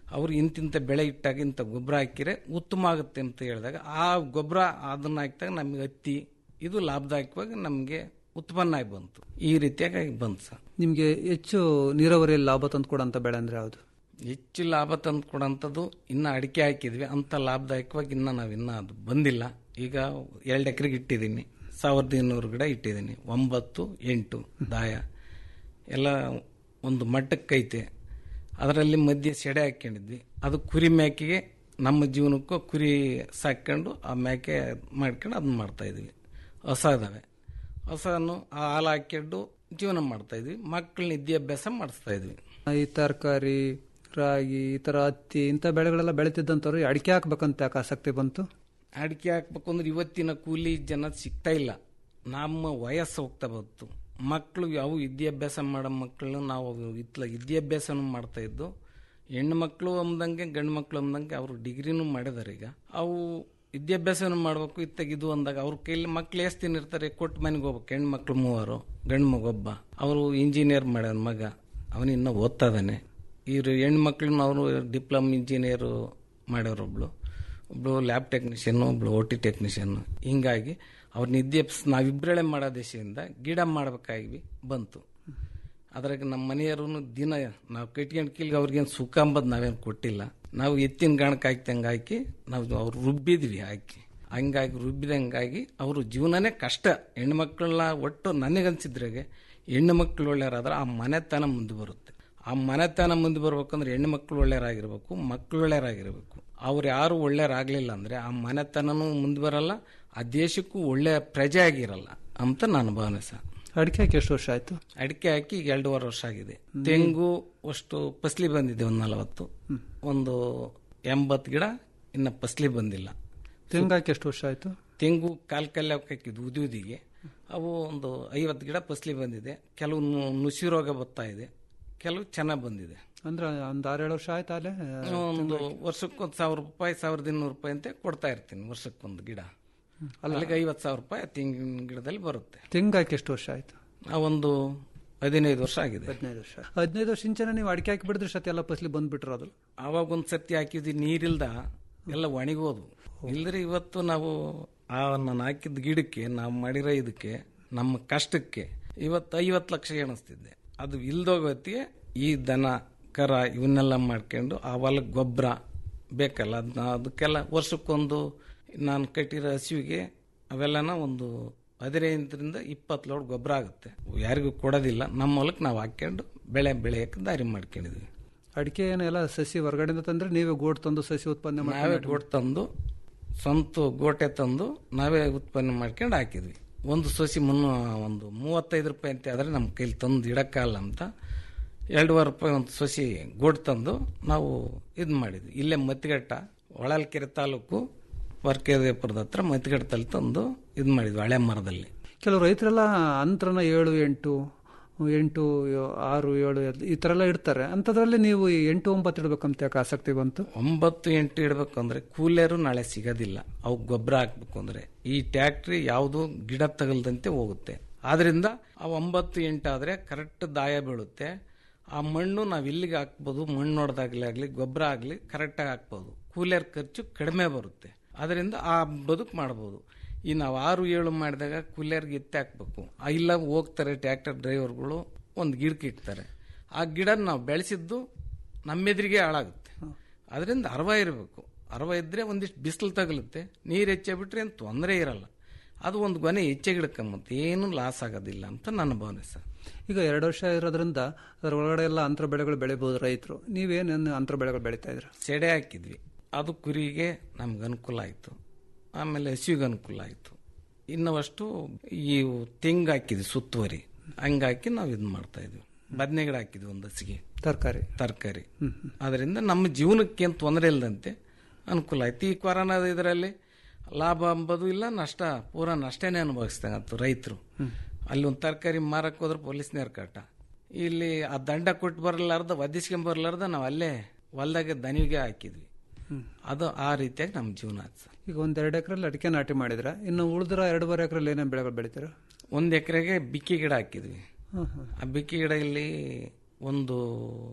ಅವ್ರು ಇಂತಿಂತ ಬೆಳೆ ಇಟ್ಟಾಗ ಇಂಥ ಗೊಬ್ಬರ ಹಾಕಿರೆ ಉತ್ತಮ ಆಗುತ್ತೆ ಅಂತ ಹೇಳಿದಾಗ ಆ ಗೊಬ್ಬರ ಅದನ್ನ ಹಾಕಿದಾಗ ನಮಗೆ ಹತ್ತಿ ಇದು ಲಾಭದಾಯಕವಾಗಿ ನಮಗೆ ಉತ್ಪನ್ನ ಆಗಿ ಬಂತು ಈ ರೀತಿಯಾಗಿ ಬಂತು ಸರ್ ನಿಮಗೆ ಹೆಚ್ಚು ನೀರಾವರಿಯಲ್ಲಿ ಲಾಭ ತಂದು ಕೊಡೋಂಥ ಬೆಳೆ ಅಂದ್ರೆ ಯಾವುದು ಹೆಚ್ಚು ಲಾಭ ತಂದು ಕೊಡೋಂಥದ್ದು ಇನ್ನು ಅಡಿಕೆ ಹಾಕಿದ್ವಿ ಅಂತ ಲಾಭದಾಯಕವಾಗಿ ಇನ್ನು ನಾವು ಇನ್ನೂ ಅದು ಬಂದಿಲ್ಲ ಈಗ ಎರಡು ಎಕರೆಗೆ ಇಟ್ಟಿದ್ದೀನಿ ಸಾವಿರದ ಇನ್ನೂರು ಗಿಡ ಇಟ್ಟಿದ್ದೀನಿ ಒಂಬತ್ತು ಎಂಟು ದಾಯ ಎಲ್ಲ ಒಂದು ಮಟ್ಟಕ್ಕೈತೆ ಅದರಲ್ಲಿ ಮಧ್ಯೆ ಸೆಡೆ ಹಾಕ್ಕೊಂಡಿದ್ವಿ ಅದು ಕುರಿ ಮೇಕೆಗೆ ನಮ್ಮ ಜೀವನಕ್ಕೂ ಕುರಿ ಸಾಕೊಂಡು ಆ ಮೇಕೆ ಮಾಡ್ಕೊಂಡು ಅದನ್ನ ಮಾಡ್ತಾ ಇದ್ವಿ ಹೊಸ ಇದಾವೆ ಹೊಸನು ಆ ಹಾಲು ಹಾಕ್ಕೊಂಡು ಜೀವನ ಮಾಡ್ತಾ ಇದ್ವಿ ಮಕ್ಕಳನ್ನ ವಿದ್ಯಾಭ್ಯಾಸ ಮಾಡಿಸ್ತಾ ಇದ್ವಿ ಈ ತರಕಾರಿ ರಾಗಿ ಈ ಥರ ಹತ್ತಿ ಇಂಥ ಬೆಳೆಗಳೆಲ್ಲ ಬೆಳೀತಿದ್ದಂಥವ್ರು ಅಡಿಕೆ ಹಾಕ್ಬೇಕಂತ ಯಾಕೆ ಆಸಕ್ತಿ ಬಂತು ಅಡಿಕೆ ಹಾಕ್ಬೇಕು ಅಂದ್ರೆ ಇವತ್ತಿನ ಕೂಲಿ ಜನ ಸಿಗ್ತಾ ಇಲ್ಲ ನಮ್ಮ ವಯಸ್ಸು ಹೋಗ್ತಾ ಬಂತು ಮಕ್ಕಳು ಯಾವ ವಿದ್ಯಾಭ್ಯಾಸ ಮಾಡೋ ಮಕ್ಕಳನ್ನ ನಾವು ಇತ್ಲ ವಿದ್ಯಾಭ್ಯಾಸನೂ ಮಾಡ್ತಾ ಇದ್ದು ಹೆಣ್ಣು ಮಕ್ಕಳು ಅಂದಂಗೆ ಗಂಡು ಮಕ್ಕಳು ಅಂದಂಗೆ ಅವರು ಡಿಗ್ರಿನೂ ಮಾಡಿದಾರೆ ಈಗ ಅವು ವಿದ್ಯಾಭ್ಯಾಸನೂ ಮಾಡಬೇಕು ಇತ್ತಾಗ ಇದು ಅಂದಾಗ ಅವ್ರ ಕೈಲಿ ಮಕ್ಳು ಎಷ್ಟು ದಿನ ಇರ್ತಾರೆ ಕೊಟ್ಟು ಮನೆಗೆ ಹೋಗ್ಬೇಕು ಹೆಣ್ಣು ಮಕ್ಳು ಮೂವರು ಗಂಡು ಮಗೊಬ್ಬ ಅವರು ಇಂಜಿನಿಯರ್ ಮಾಡ್ಯಾನ ಮಗ ಅವನು ಇನ್ನೂ ಓದ್ತಾ ಇದ್ದಾನೆ ಇವರು ಹೆಣ್ಣು ಮಕ್ಳನ್ನ ಅವರು ಡಿಪ್ಲೊಮ್ ಇಂಜಿನಿಯರು ಮಾಡ್ಯಾರೊಬ್ಳು ಒಬ್ಳು ಲ್ಯಾಬ್ ಟೆಕ್ನಿಷಿಯನ್ ಒಬ್ಳು ಓ ಟಿ ಟೆಕ್ನಿಷಿಯನ್ ಹಿಂಗಾಗಿ ಅವ್ರನ್ನ ವಿದ್ಯಾಭ್ಯಾಸ ನಾವಿಬ್ಬರೇ ಮಾಡೋ ದೇಶದಿಂದ ಗಿಡ ಮಾಡ್ಬೇಕಾಗಿ ಬಂತು ಅದ್ರಾಗ ನಮ್ಮ ಮನೆಯವರು ದಿನ ನಾವು ಕಟ್ಕೊಂಡು ಕೀಲ್ಗೆ ಅವ್ರಿಗೇನು ಸುಖ ಅಂಬದ್ ನಾವೇನು ಕೊಟ್ಟಿಲ್ಲ ನಾವು ಎತ್ತಿನ ಗಾಣಕ್ಕೆ ಹಾಕ್ತಂಗೆ ಹಾಕಿ ನಾವು ಅವ್ರು ರುಬ್ಬಿದ್ವಿ ಹಾಕಿ ಹಂಗಾಗಿ ರುಬ್ಬಿದಂಗಾಗಿ ಅವರು ಜೀವನನೇ ಕಷ್ಟ ಹೆಣ್ಮಕ್ಳನ್ನ ಒಟ್ಟು ನನಗನ್ಸಿದ್ರಾಗೆ ಹೆಣ್ಣು ಮಕ್ಕಳು ಒಳ್ಳೆಯರಾದ್ರೆ ಆ ಮನೆತನ ಮುಂದೆ ಬರುತ್ತೆ ಆ ಮನೆತನ ಮುಂದೆ ಬರ್ಬೇಕಂದ್ರೆ ಹೆಣ್ಣು ಮಕ್ಕಳು ಒಳ್ಳೆಯರಾಗಿರ್ಬೇಕು ಮಕ್ಕಳು ಒಳ್ಳೆಯರಾಗಿರ್ಬೇಕು ಅವ್ರು ಯಾರು ಒಳ್ಳೆಯರಾಗಲಿಲ್ಲ ಅಂದರೆ ಆ ಮನೆತನನೂ ಮುಂದೆ ಬರಲ್ಲ ಆ ದೇಶಕ್ಕೂ ಒಳ್ಳೆಯ ಪ್ರಜೆ ಆಗಿರಲ್ಲ ಅಂತ ನನ್ನ ಭಾವನೆ ಸರ್ ಅಡಿಕೆ ಹಾಕಿ ಎಷ್ಟು ವರ್ಷ ಆಯ್ತು ಅಡಿಕೆ ಹಾಕಿ ಈಗ ಎರಡೂವರೆ ವರ್ಷ ಆಗಿದೆ ತೆಂಗು ಅಷ್ಟು ಫಸ್ಲಿ ಬಂದಿದೆ ಒಂದು ನಲವತ್ತು ಒಂದು ಎಂಬತ್ತು ಗಿಡ ಇನ್ನು ಫಸ್ಲಿ ಬಂದಿಲ್ಲ ತೆಂಗು ಹಾಕಿ ಎಷ್ಟು ವರ್ಷ ಆಯ್ತು ತೆಂಗು ಕಾಲ್ ಕಲ್ಲೆ ಹಾಕಿದ್ದು ಉದಿ ಉದಿಗೆ ಅವು ಒಂದು ಐವತ್ತು ಗಿಡ ಫಸ್ಲಿ ಬಂದಿದೆ ಕೆಲವು ನು- ನುಸಿ ರೋಗ ಬರ್ತಾ ಇದೆ ಕೆಲವು ಚೆನ್ನಾಗಿ ಬಂದಿದೆ ಅಂದ್ರೆ ಒಂದು ಆರೇಳು ವರ್ಷ ಆಯ್ತಾ ಅಲ್ಲೇ ಒಂದು ವರ್ಷಕ್ಕೊಂದು ಸಾವಿರ ರೂಪಾಯಿ ಸಾವಿರದ ಇನ್ನೂರು ರೂಪಾಯಿ ಅಂತ ಕೊಡ್ತಾ ಇರ್ತೀನಿ ವರ್ಷಕ್ಕೊಂದು ಗಿಡ ಅಲ್ಲಿಗೆ ಐವತ್ತು ಸಾವಿರ ರೂಪಾಯಿ ತೆಂಗಿನ ಗಿಡದಲ್ಲಿ ಬರುತ್ತೆ ತೆಂಗು ಹಾಕಿ ಎಷ್ಟು ವರ್ಷ ಆಯ್ತು ಆ ಒಂದು ಹದಿನೈದು ವರ್ಷ ಆಗಿದೆ ಹದಿನೈದು ವರ್ಷ ಹದಿನೈದು ವರ್ಷ ಇಂಚನೆ ನೀವು ಅಡಿಕೆ ಹಾಕಿ ಬಿಡಿದ್ರೆ ಸತಿ ಎಲ್ಲ ಫಸಲಿ ಬಂದ್ಬಿಟ್ರು ಅದು ಆವಾಗ ಒಂದು ಸತಿ ಹಾಕಿದ್ವಿ ನೀರಿಲ್ದ ಎಲ್ಲ ಒಣಗೋದು ಇಲ್ದ್ರೆ ಇವತ್ತು ನಾವು ಆ ನಾನು ಹಾಕಿದ ಗಿಡಕ್ಕೆ ನಾವು ಮಾಡಿರೋ ಇದಕ್ಕೆ ನಮ್ಮ ಕಷ್ಟಕ್ಕೆ ಇವತ್ತು ಐವತ್ತು ಲಕ್ಷ ಎಣಿಸ್ತಿದ್ದೆ ಅದು ಇಲ್ದೋಗತ್ತಿಗೆ ಈ ದನ ಕರ ಇವನ್ನೆಲ್ಲ ಮಾಡ್ಕೊಂಡು ಆ ಹೊಲಕ್ಕೆ ಗೊಬ್ಬರ ಬೇಕಲ್ಲ ಅದನ್ನ ಅದಕ್ಕೆಲ್ಲ ವರ್ಷಕ್ಕೊಂದು ನಾನು ಕಟ್ಟಿರೋ ಹಸುವಿಗೆ ಅವೆಲ್ಲನ ಒಂದು ಹದಿನೈದರಿಂದ ಇಪ್ಪತ್ತು ಲೋಡ್ ಗೊಬ್ಬರ ಆಗುತ್ತೆ ಯಾರಿಗೂ ಕೊಡೋದಿಲ್ಲ ನಮ್ಮ ಹೊಲಕ್ಕೆ ನಾವು ಹಾಕ್ಕೊಂಡು ಬೆಳೆ ಬೆಳೆಯಕ್ಕೆ ದಾರಿ ಮಾಡ್ಕೊಂಡಿದ್ವಿ ಅಡಿಕೆ ಏನೆಲ್ಲ ಸಸಿ ಹೊರಗಡೆಯಿಂದ ತಂದ್ರೆ ನೀವೇ ಗೋಟ್ ತಂದು ಸಸಿ ಉತ್ಪನ್ನ ನಾವೇ ಗೋಟ್ ತಂದು ಸ್ವಂತ ಗೋಟೆ ತಂದು ನಾವೇ ಉತ್ಪನ್ನ ಮಾಡ್ಕೊಂಡು ಹಾಕಿದ್ವಿ ಒಂದು ಸಸಿ ಮುನ್ನೂ ಒಂದು ಮೂವತ್ತೈದು ರೂಪಾಯಿ ಅಂತ ಆದರೆ ನಮ್ಮ ಕೈಲಿ ತಂದು ಇಡಕ್ಕಾಗಲ್ಲ ಅಂತ ಎರಡೂವರೆ ರೂಪಾಯಿ ಒಂದು ಸಸಿ ಗೋಟ್ ತಂದು ನಾವು ಇದು ಮಾಡಿದ್ವಿ ಇಲ್ಲೇ ಮತ್ತಿಗಟ್ಟ ಹೊಳಲ್ಕೆರೆ ತಾಲೂಕು ವರ್ಕೇದೇಪುರದ ಹತ್ರ ಮತ್ತಿಗಟ್ಟದಲ್ಲಿ ತಂದು ಇದು ಮಾಡಿದ್ವಿ ಹಳೆ ಮರದಲ್ಲಿ ಕೆಲವು ರೈತರೆಲ್ಲ ಅಂತರನ ಏಳು ಎಂಟು ಎಂಟು ಯೋ- ಆರು ಏಳು ಎದ್- ಈ ತರ ಎಲ್ಲ ಇಡ್ತಾರೆ ಅಂಥದ್ರಲ್ಲಿ ನೀವು ಈ ಎಂಟು ಒಂಬತ್ತು ಇಡ್ಬೇಕಂತ ಯಾಕೆ ಆಸಕ್ತಿ ಬಂತು ಒಂಬತ್ತು ಎಂಟು ಇಡಬೇಕು ಅಂದ್ರೆ ಕೂಲಿಯರು ನಾಳೆ ಸಿಗೋದಿಲ್ಲ ಅವು ಗೊಬ್ಬರ ಹಾಕ್ಬೇಕು ಅಂದ್ರೆ ಈ ಟ್ಯಾಕ್ಟ್ರಿ ಯಾವುದು ಗಿಡ ತಗಲ್ದಂತೆ ಹೋಗುತ್ತೆ ಆದ್ರಿಂದ ಆ ಒಂಬತ್ತು ಎಂಟು ಆದ್ರೆ ಕರೆಕ್ಟ್ ದಾಯ ಬೀಳುತ್ತೆ ಆ ಮಣ್ಣು ನಾವು ಇಲ್ಲಿಗೆ ಹಾಕ್ಬೋದು ಮಣ್ಣು ಹೊಡೆದಾಗ್ಲಿ ಆಗಲಿ ಗೊಬ್ಬರ ಆಗಲಿ ಕರೆಕ್ಟಾಗಿ ಹಾಕ್ಬೋದು ಕೂಲಿಯರ್ ಖರ್ಚು ಕಡಿಮೆ ಬರುತ್ತೆ ಅದರಿಂದ ಆ ಬದುಕು ಮಾಡ್ಬೋದು ಈ ನಾವು ಆರು ಏಳು ಮಾಡಿದಾಗ ಕೂಲಿಯರ್ಗೆ ಎತ್ತಿ ಹಾಕ್ಬೇಕು ಆ ಇಲ್ಲ ಹೋಗ್ತಾರೆ ಟ್ರ್ಯಾಕ್ಟರ್ ಡ್ರೈವರ್ಗಳು ಒಂದು ಗಿಡಕ್ಕೆ ಇಡ್ತಾರೆ ಆ ಗಿಡ ನಾವು ಬೆಳೆಸಿದ್ದು ನಮ್ಮೆದುರಿಗೆ ಹಾಳಾಗುತ್ತೆ ಅದರಿಂದ ಅರವ ಇರಬೇಕು ಅರವ ಇದ್ರೆ ಒಂದಿಷ್ಟು ಬಿಸಿಲು ತಗಲುತ್ತೆ ನೀರು ಹೆಚ್ಚೆ ಬಿಟ್ರೆ ಏನು ತೊಂದರೆ ಇರಲ್ಲ ಅದು ಒಂದು ಗೊನೆ ಹೆಚ್ಚೆ ಗಿಡಕ್ಕಂಬತ್ತೆ ಏನು ಲಾಸ್ ಆಗೋದಿಲ್ಲ ಅಂತ ನನ್ನ ಭಾವನೆ ಸರ್ ಈಗ ಎರಡು ವರ್ಷ ಇರೋದ್ರಿಂದ ಅದರ ಒಳಗಡೆ ಎಲ್ಲ ಅಂತರ ಬೆಳೆಗಳು ಬೆಳಿಬಹುದು ರೈತರು ನೀವೇನೇನು ಅಂತರ ಬೆಳೆಗಳು ಬೆಳೀತಾ ಇದ್ರ ಸೆಡೆ ಹಾಕಿದ್ವಿ ಅದು ಕುರಿಗೆ ನಮ್ಗೆ ಅನುಕೂಲ ಆಯಿತು ಆಮೇಲೆ ಹಸಿವಿಗೆ ಅನುಕೂಲ ಆಯಿತು ಇನ್ನವಷ್ಟು ಈ ತೆಂಗು ಹಾಕಿದ್ವಿ ಸುತ್ತುವರಿ ಹಂಗಾಕಿ ನಾವು ಇದು ಮಾಡ್ತಾ ಇದ್ವಿ ಬದನೆ ಗಿಡ ಹಾಕಿದ್ವಿ ಒಂದು ಹಸಿಗೆ ತರಕಾರಿ ತರಕಾರಿ ಅದರಿಂದ ನಮ್ಮ ಜೀವನಕ್ಕೆ ಏನು ತೊಂದರೆ ಇಲ್ಲದಂತೆ ಅನುಕೂಲ ಆಯ್ತು ಈ ಕೊರೋನಾದ ಇದರಲ್ಲಿ ಲಾಭ ಅಂಬೋದು ಇಲ್ಲ ನಷ್ಟ ಪೂರಾ ನಷ್ಟನೇ ಅನುಭವಿಸ್ದಂಗತ್ತು ರೈತರು ಅಲ್ಲಿ ಒಂದು ತರಕಾರಿ ಮಾರಕ್ಕೆ ಹೋದ್ರೆ ಪೊಲೀಸ್ನವ್ರ ಕಾಟ ಇಲ್ಲಿ ಆ ದಂಡ ಕೊಟ್ಟು ಬರಲಾರ್ದ ಒದಿಸ್ಕೊಂಡ್ ಬರಲಾರ್ದ ನಾವು ಅಲ್ಲೇ ಹೊಲ್ದಾಗೆ ದನಿಗೆ ಹಾಕಿದ್ವಿ ಅದು ಆ ರೀತಿಯಾಗಿ ನಮ್ಮ ಜೀವನ ಆಯ್ತು ಸರ್ ಈಗ ಒಂದ್ ಎರಡು ಎಕರೆಲ್ಲಿ ಅಡಿಕೆ ನಾಟಿ ಮಾಡಿದ್ರ ಇನ್ನು ಉಳಿದ್ರ ಎರಡೂವರೆ ಎಕರೆಲ್ಲಿ ಏನೇನು ಬೆಳೆಗಳು ಬೆಳಿತೀರ ಒಂದು ಎಕರೆಗೆ ಬಿಕ್ಕಿ ಗಿಡ ಹಾಕಿದ್ವಿ ಹ್ಮ್, ಹ್ಮ್. ಆ ಬಿಕ್ಕಿ ಗಿಡ ಇಲ್ಲಿ ಒಂದು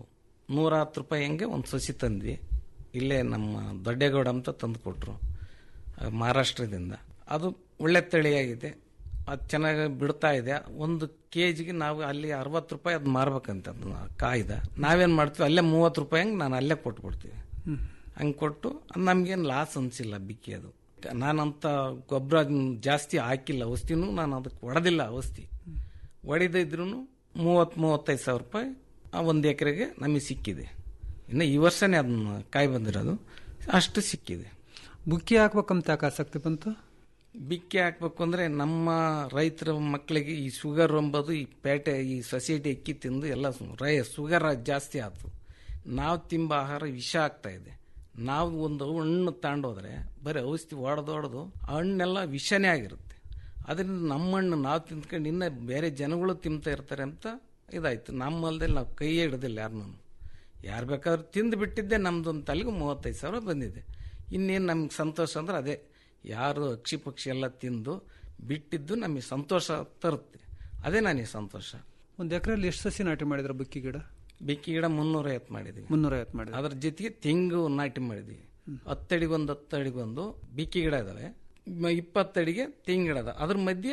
ನೂರ ಹತ್ತು ರೂಪಾಯಿ ಹಂಗೆ ಒಂದು ಸಸಿ ತಂದ್ವಿ ಇಲ್ಲೇ ನಮ್ಮ ದೊಡ್ಡೇಗೌಡ ಅಂತ ತಂದು ಕೊಟ್ಟರು ಮಹಾರಾಷ್ಟ್ರದಿಂದ ಅದು ಒಳ್ಳೆ ತಳಿಯಾಗಿದೆ ಅದು ಚೆನ್ನಾಗಿ ಬಿಡ್ತಾ ಇದೆ ಒಂದು ಕೆ ಜಿಗೆ ನಾವು ಅಲ್ಲಿ ಅರವತ್ತು ರೂಪಾಯಿ ಅದು ಮಾರ್ಬೇಕಂತ ಅದನ್ನ ಕಾಯ್ದ ನಾವೇನು ಮಾಡ್ತೀವಿ ಅಲ್ಲೇ ಮೂವತ್ತು ರೂಪಾಯಿ ಹಂಗೆ ನಾನು ಅಲ್ಲೇ ಕೊಟ್ಬಿಡ್ತೀವಿ ಹಂಗೆ ಕೊಟ್ಟು ನಮಗೇನು ಲಾಸ್ ಅನಿಸಿಲ್ಲ ಬಿಕ್ಕಿ ಅದು ನಾನಂತ ಗೊಬ್ಬರ ಜಾಸ್ತಿ ಹಾಕಿಲ್ಲ ಔಷಧಿನೂ ನಾನು ಅದಕ್ಕೆ ಹೊಡೆದಿಲ್ಲ ಔಷಧಿ ಹೊಡೆದಿದ್ರು ಮೂವತ್ತು ಮೂವತ್ತೈದು ಸಾವಿರ ರೂಪಾಯಿ ಆ ಒಂದು ಎಕರೆಗೆ ನಮಗೆ ಸಿಕ್ಕಿದೆ ಇನ್ನು ಈ ವರ್ಷನೇ ಅದನ್ನ ಕಾಯಿ ಬಂದಿರೋದು ಅಷ್ಟು ಸಿಕ್ಕಿದೆ ಬುಕ್ಕಿ ಹಾಕ್ಬೇಕಂತ ಯಾಕೆ ಆಸಕ್ತಿ ಬಂತು ಬಿಕ್ಕಿ ಹಾಕ್ಬೇಕು ಅಂದ್ರೆ ನಮ್ಮ ರೈತರ ಮಕ್ಕಳಿಗೆ ಈ ಶುಗರ್ ಎಂಬುದು ಈ ಪೇಟೆ ಈ ಸೊಸೈಟಿ ಅಕ್ಕಿ ತಿಂದು ಎಲ್ಲ ಸು- ರೈ ಶುಗರ್ ಜಾಸ್ತಿ ಆಯ್ತು ನಾವು ತಿಂಬ ಆಹಾರ ವಿಷ ಆಗ್ತಾ ಇದೆ ನಾವು ಒಂದು ಹಣ್ಣು ತಗೊಂಡೋದ್ರೆ ಬರೀ ಔಷಧಿ ಹೊಡೆದೊಡೆದು ಆ ಹಣ್ಣೆಲ್ಲ ವಿಷನೇ ಆಗಿರುತ್ತೆ ಅದರಿಂದ ನಮ್ಮ ಹಣ್ಣು ನಾವು ತಿಂದ್ಕೊಂಡು ಇನ್ನ ಬೇರೆ ಜನಗಳು ತಿಂತಾ ಇರ್ತಾರೆ ಅಂತ ಇದಾಯ್ತು ನಮ್ಮಲ್ದಲ್ಲಿ ನಾವು ಕೈ ಹಿಡ್ದಿಲ್ಲ ಯಾರನ್ನೂ ಯಾರು ಬೇಕಾದ್ರೂ ತಿಂದು ಬಿಟ್ಟಿದ್ದೆ ನಮ್ದೊಂದು ತಲೆಗೂ ಮೂವತ್ತೈದು ಸಾವಿರ ಬಂದಿದೆ ಇನ್ನೇನು ನಮ್ಗೆ ಸಂತೋಷ ಅಂದ್ರೆ ಅದೇ ಯಾರು ಅಕ್ಷಿ ಪಕ್ಷಿ ಎಲ್ಲ ತಿಂದು ಬಿಟ್ಟಿದ್ದು ನಮಗೆ ಸಂತೋಷ ತರುತ್ತೆ ಅದೇ ನನಗೆ ಸಂತೋಷ ಒಂದು ಎಕರೆಯಲ್ಲಿ ಎಷ್ಟು ಸಸಿ ನಾಟಿ ಮಾಡಿದ್ರ ಬುಕ್ಕಿ ಗಿಡ ಬಿಕ್ಕಿ ಗಿಡ ಮುನ್ನೂರೈವತ್ತು ಮಾಡಿದ್ವಿ ಮುನ್ನೂರೈವತ್ತು ಮಾಡಿದ್ರಿ ಅದ್ರ ಜೊತೆಗೆ ತೆಂಗು ನಾಟಿ ಮಾಡಿದ್ವಿ ಹತ್ತಡಿಗೊಂದು ಹತ್ತಡಿಗೊಂದು ಬಿಕ್ಕಿ ಗಿಡ ಇದಾವೆ ಮ- ಇಪ್ಪತ್ತಡಿಗೆ ತೆಂಗು ಗಿಡ ಅದ ಅದ್ರ ಮಧ್ಯ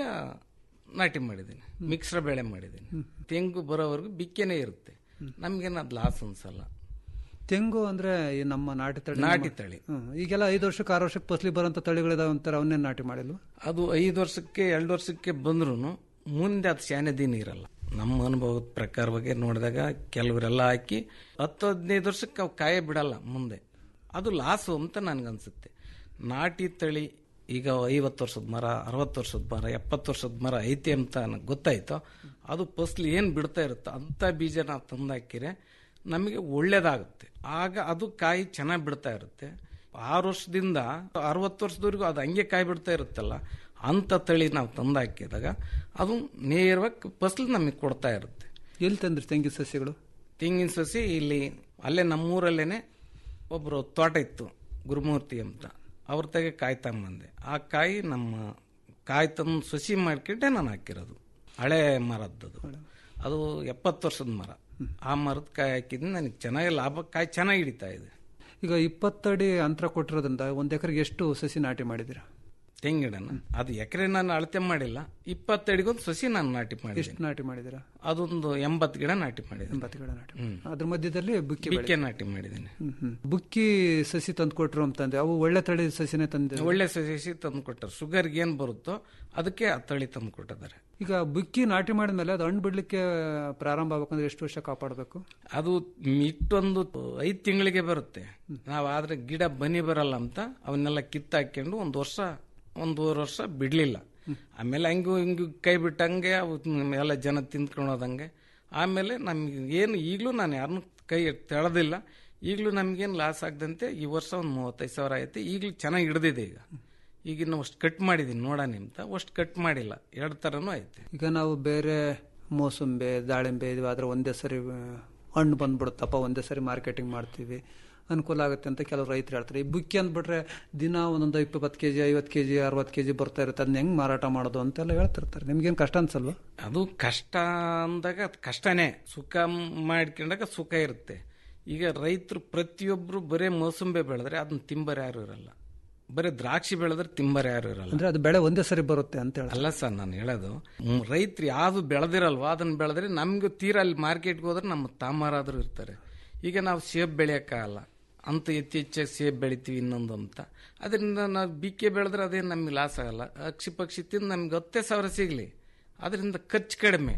ನಾಟಿ ಮಾಡಿದ್ದೀನಿ ಮಿಕ್ಸ್ರ ಬೆಳೆ ಮಾಡಿದ್ದೀನಿ ತೆಂಗು ಬರೋವರೆಗೂ ಬಿಕ್ಕೆನೇ ಇರುತ್ತೆ ನಮ್ಗೇನು ಅದು ಲಾಸ್ ಅನ್ಸಲ್ಲ ತೆಂಗು ಅಂದ್ರೆ ಈ ನಮ್ಮ ನಾಟಿ ತಳಿ ನಾಟಿ ತಳಿ. ಹ್ಮ್. ಈಗೆಲ್ಲ ಐದು ವರ್ಷಕ್ಕೆ ಆರು ವರ್ಷಕ್ಕೆ ಫಸಲಿ ಬರೋಂಥ ತಳಿಗಳಿದಾವೆ ಅಂತಾರೆ ಅವನ್ನೇ ನಾಟಿ ಮಾಡಿಲ್ವ ಅದು ಐದು ವರ್ಷಕ್ಕೆ ಎರಡು ವರ್ಷಕ್ಕೆ ಬಂದ್ರು ಮುಂದೆ ಅದು ಶಾನೆ ದಿನ ಇರಲ್ಲ ನಮ್ಮ ಅನುಭವದ ಪ್ರಕಾರವಾಗಿ ನೋಡಿದಾಗ ಕೆಲವರೆಲ್ಲ ಹಾಕಿ ಹತ್ತು ಹದಿನೈದು ವರ್ಷಕ್ಕೆ ಅವು ಕಾಯೇ ಬಿಡಲ್ಲ ಮುಂದೆ ಅದು ಲಾಸು ಅಂತ ನನಗನ್ಸುತ್ತೆ ನಾಟಿ ತಳಿ ಈಗ ಐವತ್ತು ವರ್ಷದ ಮರ ಅರವತ್ತು ವರ್ಷದ ಮರ ಎಪ್ಪತ್ತು ವರ್ಷದ ಮರ ಐತಿ ಅಂತ ನನಗೆ ಗೊತ್ತಾಯ್ತು ಅದು ಫಸ್ಲು ಏನು ಬಿಡ್ತಾ ಇರುತ್ತೋ ಅಂಥ ಬೀಜ ನಾವು ತಂದಾಕಿರೆ ನಮಗೆ ಒಳ್ಳೇದಾಗುತ್ತೆ ಆಗ ಅದು ಕಾಯಿ ಚೆನ್ನಾಗಿ ಬಿಡ್ತಾ ಇರುತ್ತೆ ಆರು ವರ್ಷದಿಂದ ಅರವತ್ತು ವರ್ಷದವರೆಗೂ ಅದು ಹಂಗೆ ಕಾಯಿ ಬಿಡ್ತಾ ಇರುತ್ತಲ್ಲ ಅಂಥ ತಳಿ ನಾವು ತಂದು ಹಾಕಿದಾಗ ಅದು ನೇರವಾಗಿ ಫಸಲು ನಮಗೆ ಕೊಡ್ತಾ ಇರುತ್ತೆ ಎಲ್ಲಿ ತಂದ್ರಿ ತೆಂಗಿನ ಸಸಿಗಳು ತೆಂಗಿನ ಸಸಿ ಇಲ್ಲಿ ಅಲ್ಲೇ ನಮ್ಮೂರಲ್ಲೇನೆ ಒಬ್ಬರು ತೋಟ ಇತ್ತು ಗುರುಮೂರ್ತಿ ಅಂತ ಅವ್ರ ತೆಗೆ ಕಾಯಿ ತಗೊಂಬಂದೆ ಆ ಕಾಯಿ ನಮ್ಮ ಕಾಯಿ ತಂದು ಸಸಿ ಮಾಡ್ಕೊಂಡೆ ನಾನು ಹಾಕಿರೋದು ಹಳೆ ಮರದ್ದದು ಅದು ಎಪ್ಪತ್ತು ವರ್ಷದ ಮರ ಆ ಮರದ ಕಾಯಿ ಹಾಕಿದ್ರೆ ನನಗೆ ಚೆನ್ನಾಗಿ ಲಾಭ ಕಾಯಿ ಚೆನ್ನಾಗಿ ಹಿಡಿತಾ ಇದೆ ಈಗ ಇಪ್ಪತ್ತಡಿ ಅಂತರ ಕೊಟ್ಟಿರೋದ್ರಿಂದ ಒಂದು ಎಕರೆಗೆ ಎಷ್ಟು ಸಸಿ ನಾಟಿ ಮಾಡಿದ್ದೀರಾ ತೆಂಗಿಡನ ಅದು ಎಕರೆ ನಾನು ಅಳತೆ ಮಾಡಿಲ್ಲ ಇಪ್ಪತ್ತಡಿಗೊಂದು ಸಸಿ ನಾನು ನಾಟಿ ಎಷ್ಟು ಮಾಡಿದ್ದೀನಿ ನಾಟಿ ಮಾಡಿದ್ದೀರಾ ಅದೊಂದು ಎಂಬತ್ತು ಗಿಡ ನಾಟಿ ಮಾಡಿದ್ದೀನಿ ಎಂಬತ್ತು ಗಿಡ ನಾಟಿ ಹ್ಮ್. ಅದ್ರ ಮಧ್ಯದಲ್ಲಿ ಬುಕ್ಕಿ ಬೆಳೆ. ಬಿಕ್ಕೆ ನಾಟಿ ಮಾಡಿದ್ದೀನಿ ಹ್ಮ್, ಹ್ಮ್. ಬುಕ್ಕಿ ಸಸಿ ತಂದು ಕೊಟ್ರು ಅಂತಂದ್ರೆ ಅವು ಒಳ್ಳೆ ತಳಿ ಸಸಿನೇ ತಂದಿದೆ ಒಳ್ಳೆ ಸಸಿ ತಂದು ಕೊಟ್ಟರು ಶುಗರ್ಗೆ ಏನು ಬರುತ್ತೋ ಅದಕ್ಕೆ ಆ ತಳಿ ತಂದು ಕೊಟ್ಟಿದ್ದಾರೆ ಈಗ ಬುಕ್ಕಿ ನಾಟಿ ಮಾಡಿದ್ಮೇಲೆ ಅದು ಹಣ್ಣು ಬಿಡ್ಲಿಕ್ಕೆ ಪ್ರಾರಂಭ ಆಗ್ಬೇಕಂದ್ರೆ ಎಷ್ಟು ವರ್ಷ ಕಾಪಾಡಬೇಕು ಅದು ಇಟ್ಟೊಂದು ಐದು ತಿಂಗಳಿಗೆ ಬರುತ್ತೆ ನಾವು ಆದ್ರೆ ಗಿಡ ಬನಿ ಬರಲ್ಲ ಅಂತ ಅವನ್ನೆಲ್ಲ ಕಿತ್ತಾಕೊಂಡು ಒಂದು ವರ್ಷ ಒಂದೂವರೆ ವರ್ಷ ಬಿಡ್ಲಿಲ್ಲ ಆಮೇಲೆ ಹಂಗು ಹಿಂಗು ಕೈ ಬಿಟ್ಟಂಗೆ ಅವು ಎಲ್ಲ ಜನ ತಿಂದ್ಕೊಂಡು ಹೋದಂಗೆ ಆಮೇಲೆ ನಮ್ಗೆ ಏನು ಈಗಲೂ ನಾನು ಯಾರನ್ನೂ ಕೈ ತೆಳೆದಿಲ್ಲ ಈಗಲೂ ನಮಗೇನು ಲಾಸ್ ಆಗದಂತೆ ಈ ವರ್ಷ ಒಂದು ಮೂವತ್ತೈದು ಸಾವಿರ ಐತೆ ಈಗಲೂ ಚೆನ್ನಾಗಿ ಹಿಡ್ದಿದೆ ಈಗ ಈಗ ಇನ್ನು ಅಷ್ಟು ಕಟ್ ಮಾಡಿದ್ದೀನಿ ನೋಡೋಣ ಅಂತ ಅಷ್ಟು ಕಟ್ ಮಾಡಿಲ್ಲ ಎರಡು ಥರನೂ ಐತೆ ಈಗ ನಾವು ಬೇರೆ ಮೋಸಂಬೆ ದಾಳಿಂಬೆ ಇದು ಆದ್ರೆ ಒಂದೇ ಸರಿ ಆ, ಹಣ್ಣು ಬಂದ್ಬಿಡುತ್ತಪ್ಪ ಒಂದೇ ಸರಿ ಮಾರ್ಕೆಟಿಂಗ್ ಮಾಡ್ತೀವಿ ಅನುಕೂಲ ಆಗುತ್ತೆ ಅಂತ ಕೆಲವು ರೈತರು ಹೇಳ್ತಾರೆ ಈ ಬುಕ್ಕಿ ಅಂದ್ಬಿಟ್ರೆ ದಿನ ಒಂದೊಂದು ಇಪ್ಪತ್ತು ಕೆ ಜಿ ಐವತ್ತು ಕೆ ಜಿ ಅರವತ್ತು ಕೆ ಜಿ ಬರ್ತಾ ಇರುತ್ತೆ ಅದನ್ನ ಹೆಂಗ್ ಮಾರಾಟ ಮಾಡೋದು ಅಂತೆಲ್ಲ ಹೇಳ್ತಿರ್ತಾರೆ ನಿಮ್ಗೇನು ಕಷ್ಟ ಅನ್ಸಲ್ವಾ ಅದು ಕಷ್ಟ ಅಂದಾಗ ಅದು ಕಷ್ಟನೇ ಸುಖ ಮಾಡ್ಕೊಂಡಾಗ ಸುಖ ಇರುತ್ತೆ ಈಗ ರೈತರು ಪ್ರತಿಯೊಬ್ಬರು ಬರೇ ಮೋಸಂಬೆ ಬೆಳೆದ್ರೆ ಅದನ್ನ ತಿಂಬರ್ ಯಾರು ಇರಲ್ಲ ಬರೀ ದ್ರಾಕ್ಷಿ ಬೆಳೆದ್ರೆ ತಿಂಬರ್ ಯಾರು ಇರಲ್ಲ ಅಂದ್ರೆ ಅದು ಬೆಳೆ ಒಂದೇ ಸರಿ ಬರುತ್ತೆ ಅಂತ ಹೇಳಿ ಅಲ್ಲ ಸರ್ ನಾನು ಹೇಳೋದು ರೈತರು ಯಾವ್ದು ಬೆಳೆದಿರಲ್ವಾ ಅದನ್ನ ಬೆಳೆದ್ರೆ ನಮ್ಗೆ ತೀರಾ ಅಲ್ಲಿ ಮಾರ್ಕೆಟ್ಗೆ ಹೋದ್ರೆ ನಮ್ಮ ತಾಮಾರಾದ್ರು ಇರ್ತಾರೆ ಈಗ ನಾವು ಸೇಬ್ ಬೆಳೆಯೋಕ್ಕಾಗಲ್ಲ ಅಂತ ಹೆಚ್ಚು ಹೆಚ್ಚಾಗಿ ಸೇಬ್ ಬೆಳಿತೀವಿ ಇನ್ನೊಂದು ಅಂತ ಅದರಿಂದ ನಾವು ಬಿಕ್ಕೆ ಬೆಳೆದ್ರೆ ಅದೇನು ನಮ್ಗೆ ಲಾಸ್ ಆಗಲ್ಲ ಅಕ್ಷಿ ಪಕ್ಷಿ ತಿಂದು ನಮ್ಗೆ ಹತ್ತೇ ಸಾವಿರ ಸಿಗಲಿ ಅದರಿಂದ ಖರ್ಚು ಕಡಿಮೆ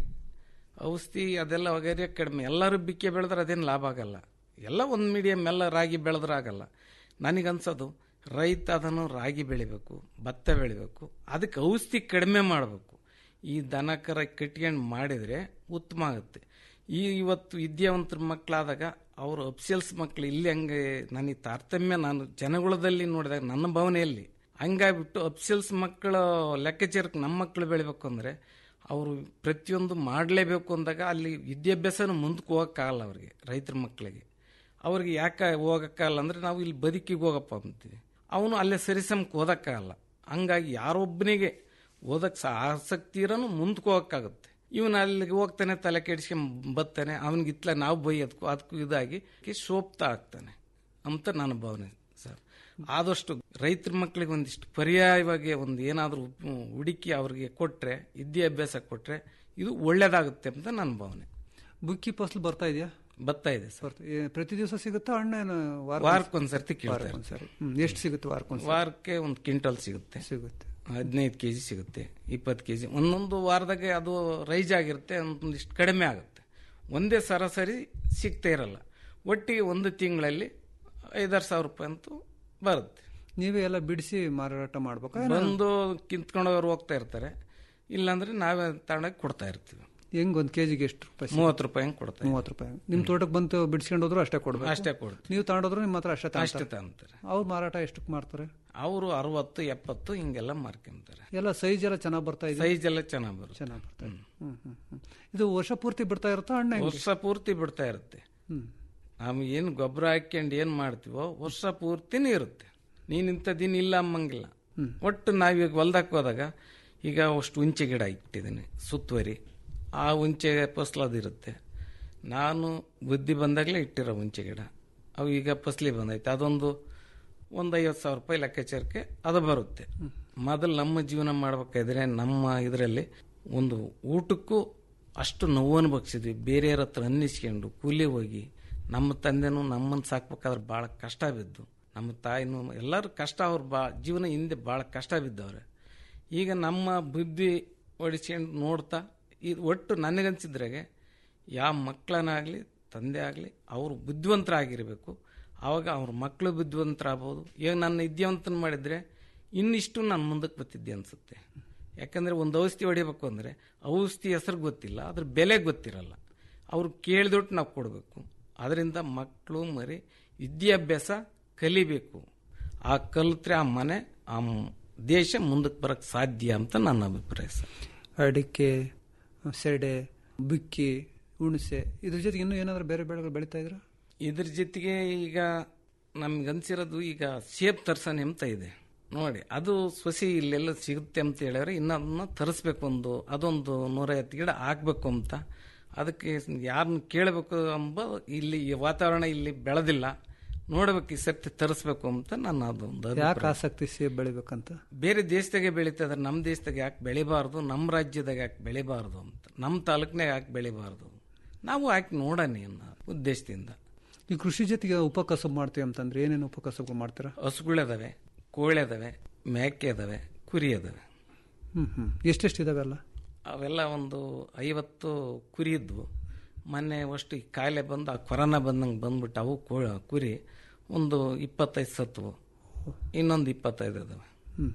ಔಷಧಿ ಅದೆಲ್ಲ ವಗೈರೆ ಕಡಿಮೆ ಎಲ್ಲರೂ ಬಿಕ್ಕೆ ಬೆಳೆದ್ರೆ ಅದೇನು ಲಾಭ ಆಗಲ್ಲ ಎಲ್ಲ ಒಂದು ಮೀಡಿಯಮ್ ಎಲ್ಲ ರಾಗಿ ಬೆಳೆದ್ರೆ ಆಗಲ್ಲ ನನಗನ್ಸೋದು ರೈತ ಅದನ್ನು ರಾಗಿ ಬೆಳಿಬೇಕು ಭತ್ತ ಬೆಳಿಬೇಕು ಅದಕ್ಕೆ ಔಷಧಿ ಕಡಿಮೆ ಮಾಡಬೇಕು ಈ ದನ ಕರ ಕಟ್ಕೊಂಡು ಮಾಡಿದರೆ ಉತ್ತಮ ಆಗುತ್ತೆ ಈ ಇವತ್ತು ವಿದ್ಯಾವಂತರ ಮಕ್ಕಳಾದಾಗ ಅವರು ಅಫ್ಸಲ್ಸ್ ಮಕ್ಕಳು ಇಲ್ಲಿ ಹಂಗೆ ನನಗೆ ತಾರತಮ್ಯ ನಾನು ಜನಗುಳದಲ್ಲಿ ನೋಡಿದಾಗ ನನ್ನ ಭಾವನೆಯಲ್ಲಿ ಹಂಗಾಗ್ಬಿಟ್ಟು ಅಫ್ಸಲ್ಸ್ ಮಕ್ಕಳ ಲೆಕ್ಕಾಚಾರಕ್ಕೆ ನಮ್ಮ ಮಕ್ಕಳು ಬೆಳಿಬೇಕು ಅಂದರೆ ಅವರು ಪ್ರತಿಯೊಂದು ಮಾಡಲೇಬೇಕು ಅಂದಾಗ ಅಲ್ಲಿ ವಿದ್ಯಾಭ್ಯಾಸನ ಮುಂದಕ್ಕೆ ಹೋಗೋಕ್ಕಾಗಲ್ಲ ಅವ್ರಿಗೆ ರೈತರ ಮಕ್ಕಳಿಗೆ ಅವ್ರಿಗೆ ಯಾಕೆ ಹೋಗೋಕ್ಕಾಗಲ್ಲ ಅಂದರೆ ನಾವು ಇಲ್ಲಿ ಬದುಕಿಗೆ ಹೋಗಪ್ಪ ಅಂತೀವಿ ಅವನು ಅಲ್ಲೇ ಸರಿಸಮಕ್ಕೆ ಓದಕ್ಕಾಗಲ್ಲ ಹಂಗಾಗಿ ಯಾರೊಬ್ಬನಿಗೆ ಓದಕ್ಕೆ ಸಹ ಆಸಕ್ತಿ ಇರೋನು ಮುಂದಕ್ಕೆ ಹೋಗೋಕ್ಕಾಗುತ್ತೆ ಇವನು ಅಲ್ಲಿಗೆ ಹೋಗ್ತಾನೆ ತಲೆ ಕೆಡಿಸ್ಕೊಂಡ್ ಬರ್ತಾನೆ ಅವನಿಗೆ ಇತ್ಲ ನಾವು ಬೈಯೋದಕ್ಕೂ ಅದಕ್ಕೂ ಇದಾಗಿ ಸೋಪ್ತಾ ಆಗ್ತಾನೆ ಅಂತ ನನ್ನ ಭಾವನೆ ಸರ್ ಆದಷ್ಟು ರೈತರ ಮಕ್ಕಳಿಗೆ ಒಂದಿಷ್ಟು ಪರ್ಯಾಯವಾಗಿ ಒಂದು ಏನಾದರೂ ಹುಡುಕಿ ಅವ್ರಿಗೆ ಕೊಟ್ಟರೆ ವಿದ್ಯಾಭ್ಯಾಸ ಕೊಟ್ಟರೆ ಇದು ಒಳ್ಳೇದಾಗುತ್ತೆ ಅಂತ ನನ್ನ ಭಾವನೆ ಬುಕ್ಕಿ ಫಸಲು ಬರ್ತಾ ಇದೆಯಾ ಬರ್ತಾ ಇದೆ ಸರ್ ಬರ್ತಾ- ಏ, ಪ್ರತಿ ದಿವಸ ಸಿಗುತ್ತಾ ಹಣ್ಣ ಏನು ವಾರಕ್ಕೊಂದ್ಸರ್ತಿ ಕೇಳ್ತಾರೆ. ವಾರಕ್ಕೊಂದ್ಸರಿ ಹ್ಮ್. ಎಷ್ಟು ಸಿಗುತ್ತೆ ವಾರಕ್ಕೊಂದ್ಸರಿ ವಾರಕ್ಕೆ ಒಂದು ಕ್ವಿಂಟಲ್ ಸಿಗುತ್ತೆ ಸಿಗುತ್ತೆ ಹದಿನೈದು ಕೆ ಜಿ ಸಿಗುತ್ತೆ ಇಪ್ಪತ್ತು ಕೆ ಜಿ ಒಂದೊಂದು ವಾರದಾಗೆ ಅದು ರೈಸ್ ಆಗಿರುತ್ತೆ ಒಂದಿಷ್ಟು ಕಡಿಮೆ ಆಗುತ್ತೆ ಒಂದೇ ಸರಾಸರಿ ಸಿಗ್ತಾ ಇರಲ್ಲ ಒಟ್ಟಿಗೆ ಒಂದು ತಿಂಗಳಲ್ಲಿ ಐದಾರು ಸಾವಿರ ರೂಪಾಯಿ ಅಂತೂ ಬರುತ್ತೆ ನೀವೇ ಎಲ್ಲ ಬಿಡಿಸಿ ಮಾರಾಟ ಮಾಡ್ಬೇಕಾ ಏನು? ಬಂದು ಕಿತ್ಕೊಂಡವ್ರು ಹೋಗ್ತಾ ಇರ್ತಾರೆ ಇಲ್ಲಾಂದ್ರೆ ನಾವೇ ತಗೊಂಡೋಗಿ ಕೊಡ್ತಾ ಇರ್ತೀವಿ ಹೆಂಗ್ ಒಂದ್ ಕೆಜಿಗೆ ಎಷ್ಟು ರೂಪಾಯಿ ಸಿಗುತ್ತೆ? ಮೂವತ್ತು ರೂಪಾಯಿ ಹಂಗೆ ಕೊಡ್ತಾ ಮೂವತ್ತು ರೂಪಾಯಿ ನಿಮ್ ತೋಟಕ್ಕೆ ಬಂತು ಬಿಡಿಸ್ಕೊಂಡು ಹೋದ್ರು ಅಷ್ಟೇ ಕೊಡ್ಬೇಕು ಅಷ್ಟೇ ಕೊಡ್ತೀವಿ. ನೀವು ತಗೊಂಡೋದ್ರು ನಿಮ್ಮ ಹತ್ರ ಅಷ್ಟೇ ಅಷ್ಟೇ ತಗೊಂತಾರೆ ತಗೊಂತಾರೆ. ಅವ್ರು ಮಾರಾಟ ಎಷ್ಟಕ್ಕೆ ಮಾಡ್ತಾರೆ ಅವರು ಅರವತ್ತು ಎಪ್ಪತ್ತು ಹಿಂಗೆಲ್ಲ ಮಾರ್ಕೊಂತಾರೆ ಎಲ್ಲ ಸೈಜ್ ಎಲ್ಲ ಚೆನ್ನಾಗಿ ಬರ್ತಾ ಇದೆ ಸೈಜ್ ಎಲ್ಲ ಚೆನ್ನಾಗಿ ಬರುತ್ತೆ ಚೆನ್ನಾಗಿ ಬರ್ತಾ ಇದೆ ಹ್ಮ್, ಹ್ಮ್, ಹ್ಮ್. ಇದು ವರ್ಷ ಪೂರ್ತಿ ಬಿಡ್ತಾ ಇರುತ್ತಾ ಹಣ್ಣು ಹೆಂಗೆ? ವರ್ಷ ಪೂರ್ತಿ ಬಿಡ್ತಾ ಇರುತ್ತೆ ಹ್ಮ್. ನಾವು ಏನು ಗೊಬ್ಬರ ಹಾಕ್ಯಂಡು ಏನು ಮಾಡ್ತೀವೋ ವರ್ಷ ಪೂರ್ತಿನೇ ಇರುತ್ತೆ ನೀನು ಇಂಥ ದಿನ ಇಲ್ಲ ಅಂಬಂಗಿಲ್ಲ ಒಟ್ಟು ನಾವೀಗ ಹೊಲ್ದಕ್ಕೆ ಹೋದಾಗ ಈಗ ಅಷ್ಟು ಹುಂಚೆ ಗಿಡ ಇಟ್ಟಿದ್ದೀನಿ ಸುತ್ತುವರಿ ಆ ಹುಂಚೆ ಫಸಲು ಅದಿರುತ್ತೆ ನಾನು ಬುದ್ಧಿ ಬಂದಾಗಲೇ ಇಟ್ಟಿರೋ ಹುಂಚೆ ಗಿಡ ಅವು ಈಗ ಫಸಲಿ ಬಂದೈತೆ ಅದೊಂದು ಒಂದು ಐವತ್ತು ಸಾವಿರ ರೂಪಾಯಿ ಲೆಕ್ಕಾಚಾರಕ್ಕೆ ಅದು ಬರುತ್ತೆ ಮೊದಲು ನಮ್ಮ ಜೀವನ ಮಾಡ್ಬೇಕಾದ್ರೆ ನಮ್ಮ ಇದರಲ್ಲಿ ಒಂದು ಊಟಕ್ಕೂ ಅಷ್ಟು ನೋವು ಅನುಭವಿಸಿದ್ವಿ ಬೇರೆಯವ್ರ ಹತ್ರ ಅನ್ನಿಸ್ಕೊಂಡು ಕೂಲಿ ಹೋಗಿ ನಮ್ಮ ತಂದೆನೂ ನಮ್ಮನ್ನು ಸಾಕ್ಬೇಕಾದ್ರೆ ಭಾಳ ಕಷ್ಟ ಬಿದ್ದು ನಮ್ಮ ತಾಯಿನೂ ಎಲ್ಲರೂ ಕಷ್ಟ ಅವ್ರು ಬಾ ಜೀವನ ಹಿಂದೆ ಭಾಳ ಕಷ್ಟ ಬಿದ್ದವ್ರೆ ಈಗ ನಮ್ಮ ಬುದ್ಧಿ ಹೊಡಿಸ್ಕೊಂಡು ನೋಡ್ತಾ ಇದು ಒಟ್ಟು ನನಗನ್ಸಿದ್ರಾಗೆ ಯಾವ ಮಕ್ಕಳನ್ನಾಗಲಿ ತಂದೆ ಆಗಲಿ ಅವರು ಬುದ್ಧಿವಂತರಾಗಿರಬೇಕು ಆವಾಗ ಅವ್ರ ಮಕ್ಕಳು ಬುದ್ಧಿವಂತರಾಗ್ಬೋದು ಈಗ ನನ್ನ ವಿದ್ಯಾವಂತನ ಮಾಡಿದರೆ ಇನ್ನಿಷ್ಟು ನಾನು ಮುಂದಕ್ಕೆ ಬರ್ತಿದ್ದೆ ಅನಿಸುತ್ತೆ ಯಾಕಂದರೆ ಒಂದು ಔಷಧಿ ಹೊಡಿಬೇಕು ಅಂದರೆ ಔಷಧಿ ಹೆಸರು ಗೊತ್ತಿಲ್ಲ ಅದ್ರ ಬೆಲೆ ಗೊತ್ತಿರಲ್ಲ ಅವ್ರು ಕೇಳಿದೊಟ್ಟು ನಾವು ಕೊಡಬೇಕು ಅದರಿಂದ ಮಕ್ಕಳು ಮರಿ ವಿದ್ಯಾಭ್ಯಾಸ ಕಲಿಬೇಕು ಆ ಕಲಿತ್ರೆ ಆ ಮನೆ ಆ ಮ್- ದೇಶ ಮುಂದಕ್ಕೆ ಬರಕ್ಕೆ ಸಾಧ್ಯ ಅಂತ ನನ್ನ ಅಭಿಪ್ರಾಯ ಸರ್ ಅಡಿಕೆ ಸೆಡೆ ಬಿಕ್ಕಿ ಹುಣಸೆ ಇದ್ರ ಜೊತೆಗೆ ಇನ್ನೂ ಏನಾದ್ರು ಬೇರೆ ಬೆಳೆಗಳು ಬೆಳೀತಾ ಇದ್ರ ಇದ್ರ ಜೊತೆಗೆ ಈಗ ನಮ್ಗೆ ಅನ್ಸಿರೋದು ಈಗ ಸೇಬ್ ತರ್ಸನೆ ಅಂತ ಇದೆ ನೋಡಿ ಅದು ಸೊಸಿ ಇಲ್ಲೆಲ್ಲ ಸಿಗುತ್ತೆ ಅಂತ ಹೇಳಿದ್ರೆ ಇನ್ನು ಅದನ್ನ ತರಿಸ್ಬೇಕು ಒಂದು ಅದೊಂದು ನೂರೈವತ್ತು ಗಿಡ ಹಾಕ್ಬೇಕು ಅಂತ ಅದಕ್ಕೆ ಯಾರನ್ನ ಕೇಳಬೇಕು ಎಂಬ ಇಲ್ಲಿ ಈ ವಾತಾವರಣ ಇಲ್ಲಿ ಬೆಳೆದಿಲ್ಲ ನೋಡ್ಬೇಕು ಈ ಸರ್ತಿ ತರಿಸ್ಬೇಕು ಅಂತ ನನ್ನ ಅದೊಂದು ಯಾಕೆ ಅಭಿಪ್ರಾಯ. ಆಸಕ್ತಿ ಸೇಬ್ ಬೆಳಿಬೇಕಂತ ಬೇರೆ ದೇಶದಾಗೆ ಬೆಳೀತದ್ರೆ ನಮ್ಮ ದೇಶದಾಗ ಯಾಕೆ ಬೆಳಿಬಾರ್ದು ನಮ್ಮ ರಾಜ್ಯದಾಗ ಯಾಕೆ ಬೆಳಿಬಾರ್ದು ಅಂತ ನಮ್ಮ ತಾಲೂಕ್ನಾಗ ಯಾಕೆ ಬೆಳಿಬಾರ್ದು ನಾವು ಯಾಕೆ ನೋಡೋಣ ಅನ್ನೋ ಉದ್ದೇಶದಿಂದ ಈ ಕೃಷಿ ಜೊತೆಗೆ ಉಪಕಸಬು ಮಾಡ್ತೀವಿ ಅಂತಂದ್ರೆ ಏನೇನು ಉಪಕಸಬುಗಳು ಮಾಡ್ತೀರಾ ಹಸುಗಳಿದಾವೆ ಕೋಳಿ ಅದಾವೆ ಮೇಕೆ ಅದಾವೆ ಕುರಿ ಅದಾವೆ ಹ್ಮ್ ಹ್ಮ್ ಎಷ್ಟೆಷ್ಟು ಇದಾವೆ ಅಲ್ಲ ಅವೆಲ್ಲ ಒಂದು ಐವತ್ತು ಕುರಿ ಇದ್ವು ಮೊನ್ನೆ ಅಷ್ಟು ಈ ಕಾಯಿಲೆ ಬಂದು ಆ ಕೊರೋನಾ ಬಂದಂಗೆ ಬಂದ್ಬಿಟ್ಟು ಅವು ಕೋ ಕುರಿ ಒಂದು ಇಪ್ಪತ್ತೈದು ಸತ್ವು ಇನ್ನೊಂದು ಇಪ್ಪತ್ತೈದು ಅದಾವೆ ಹ್ಮ್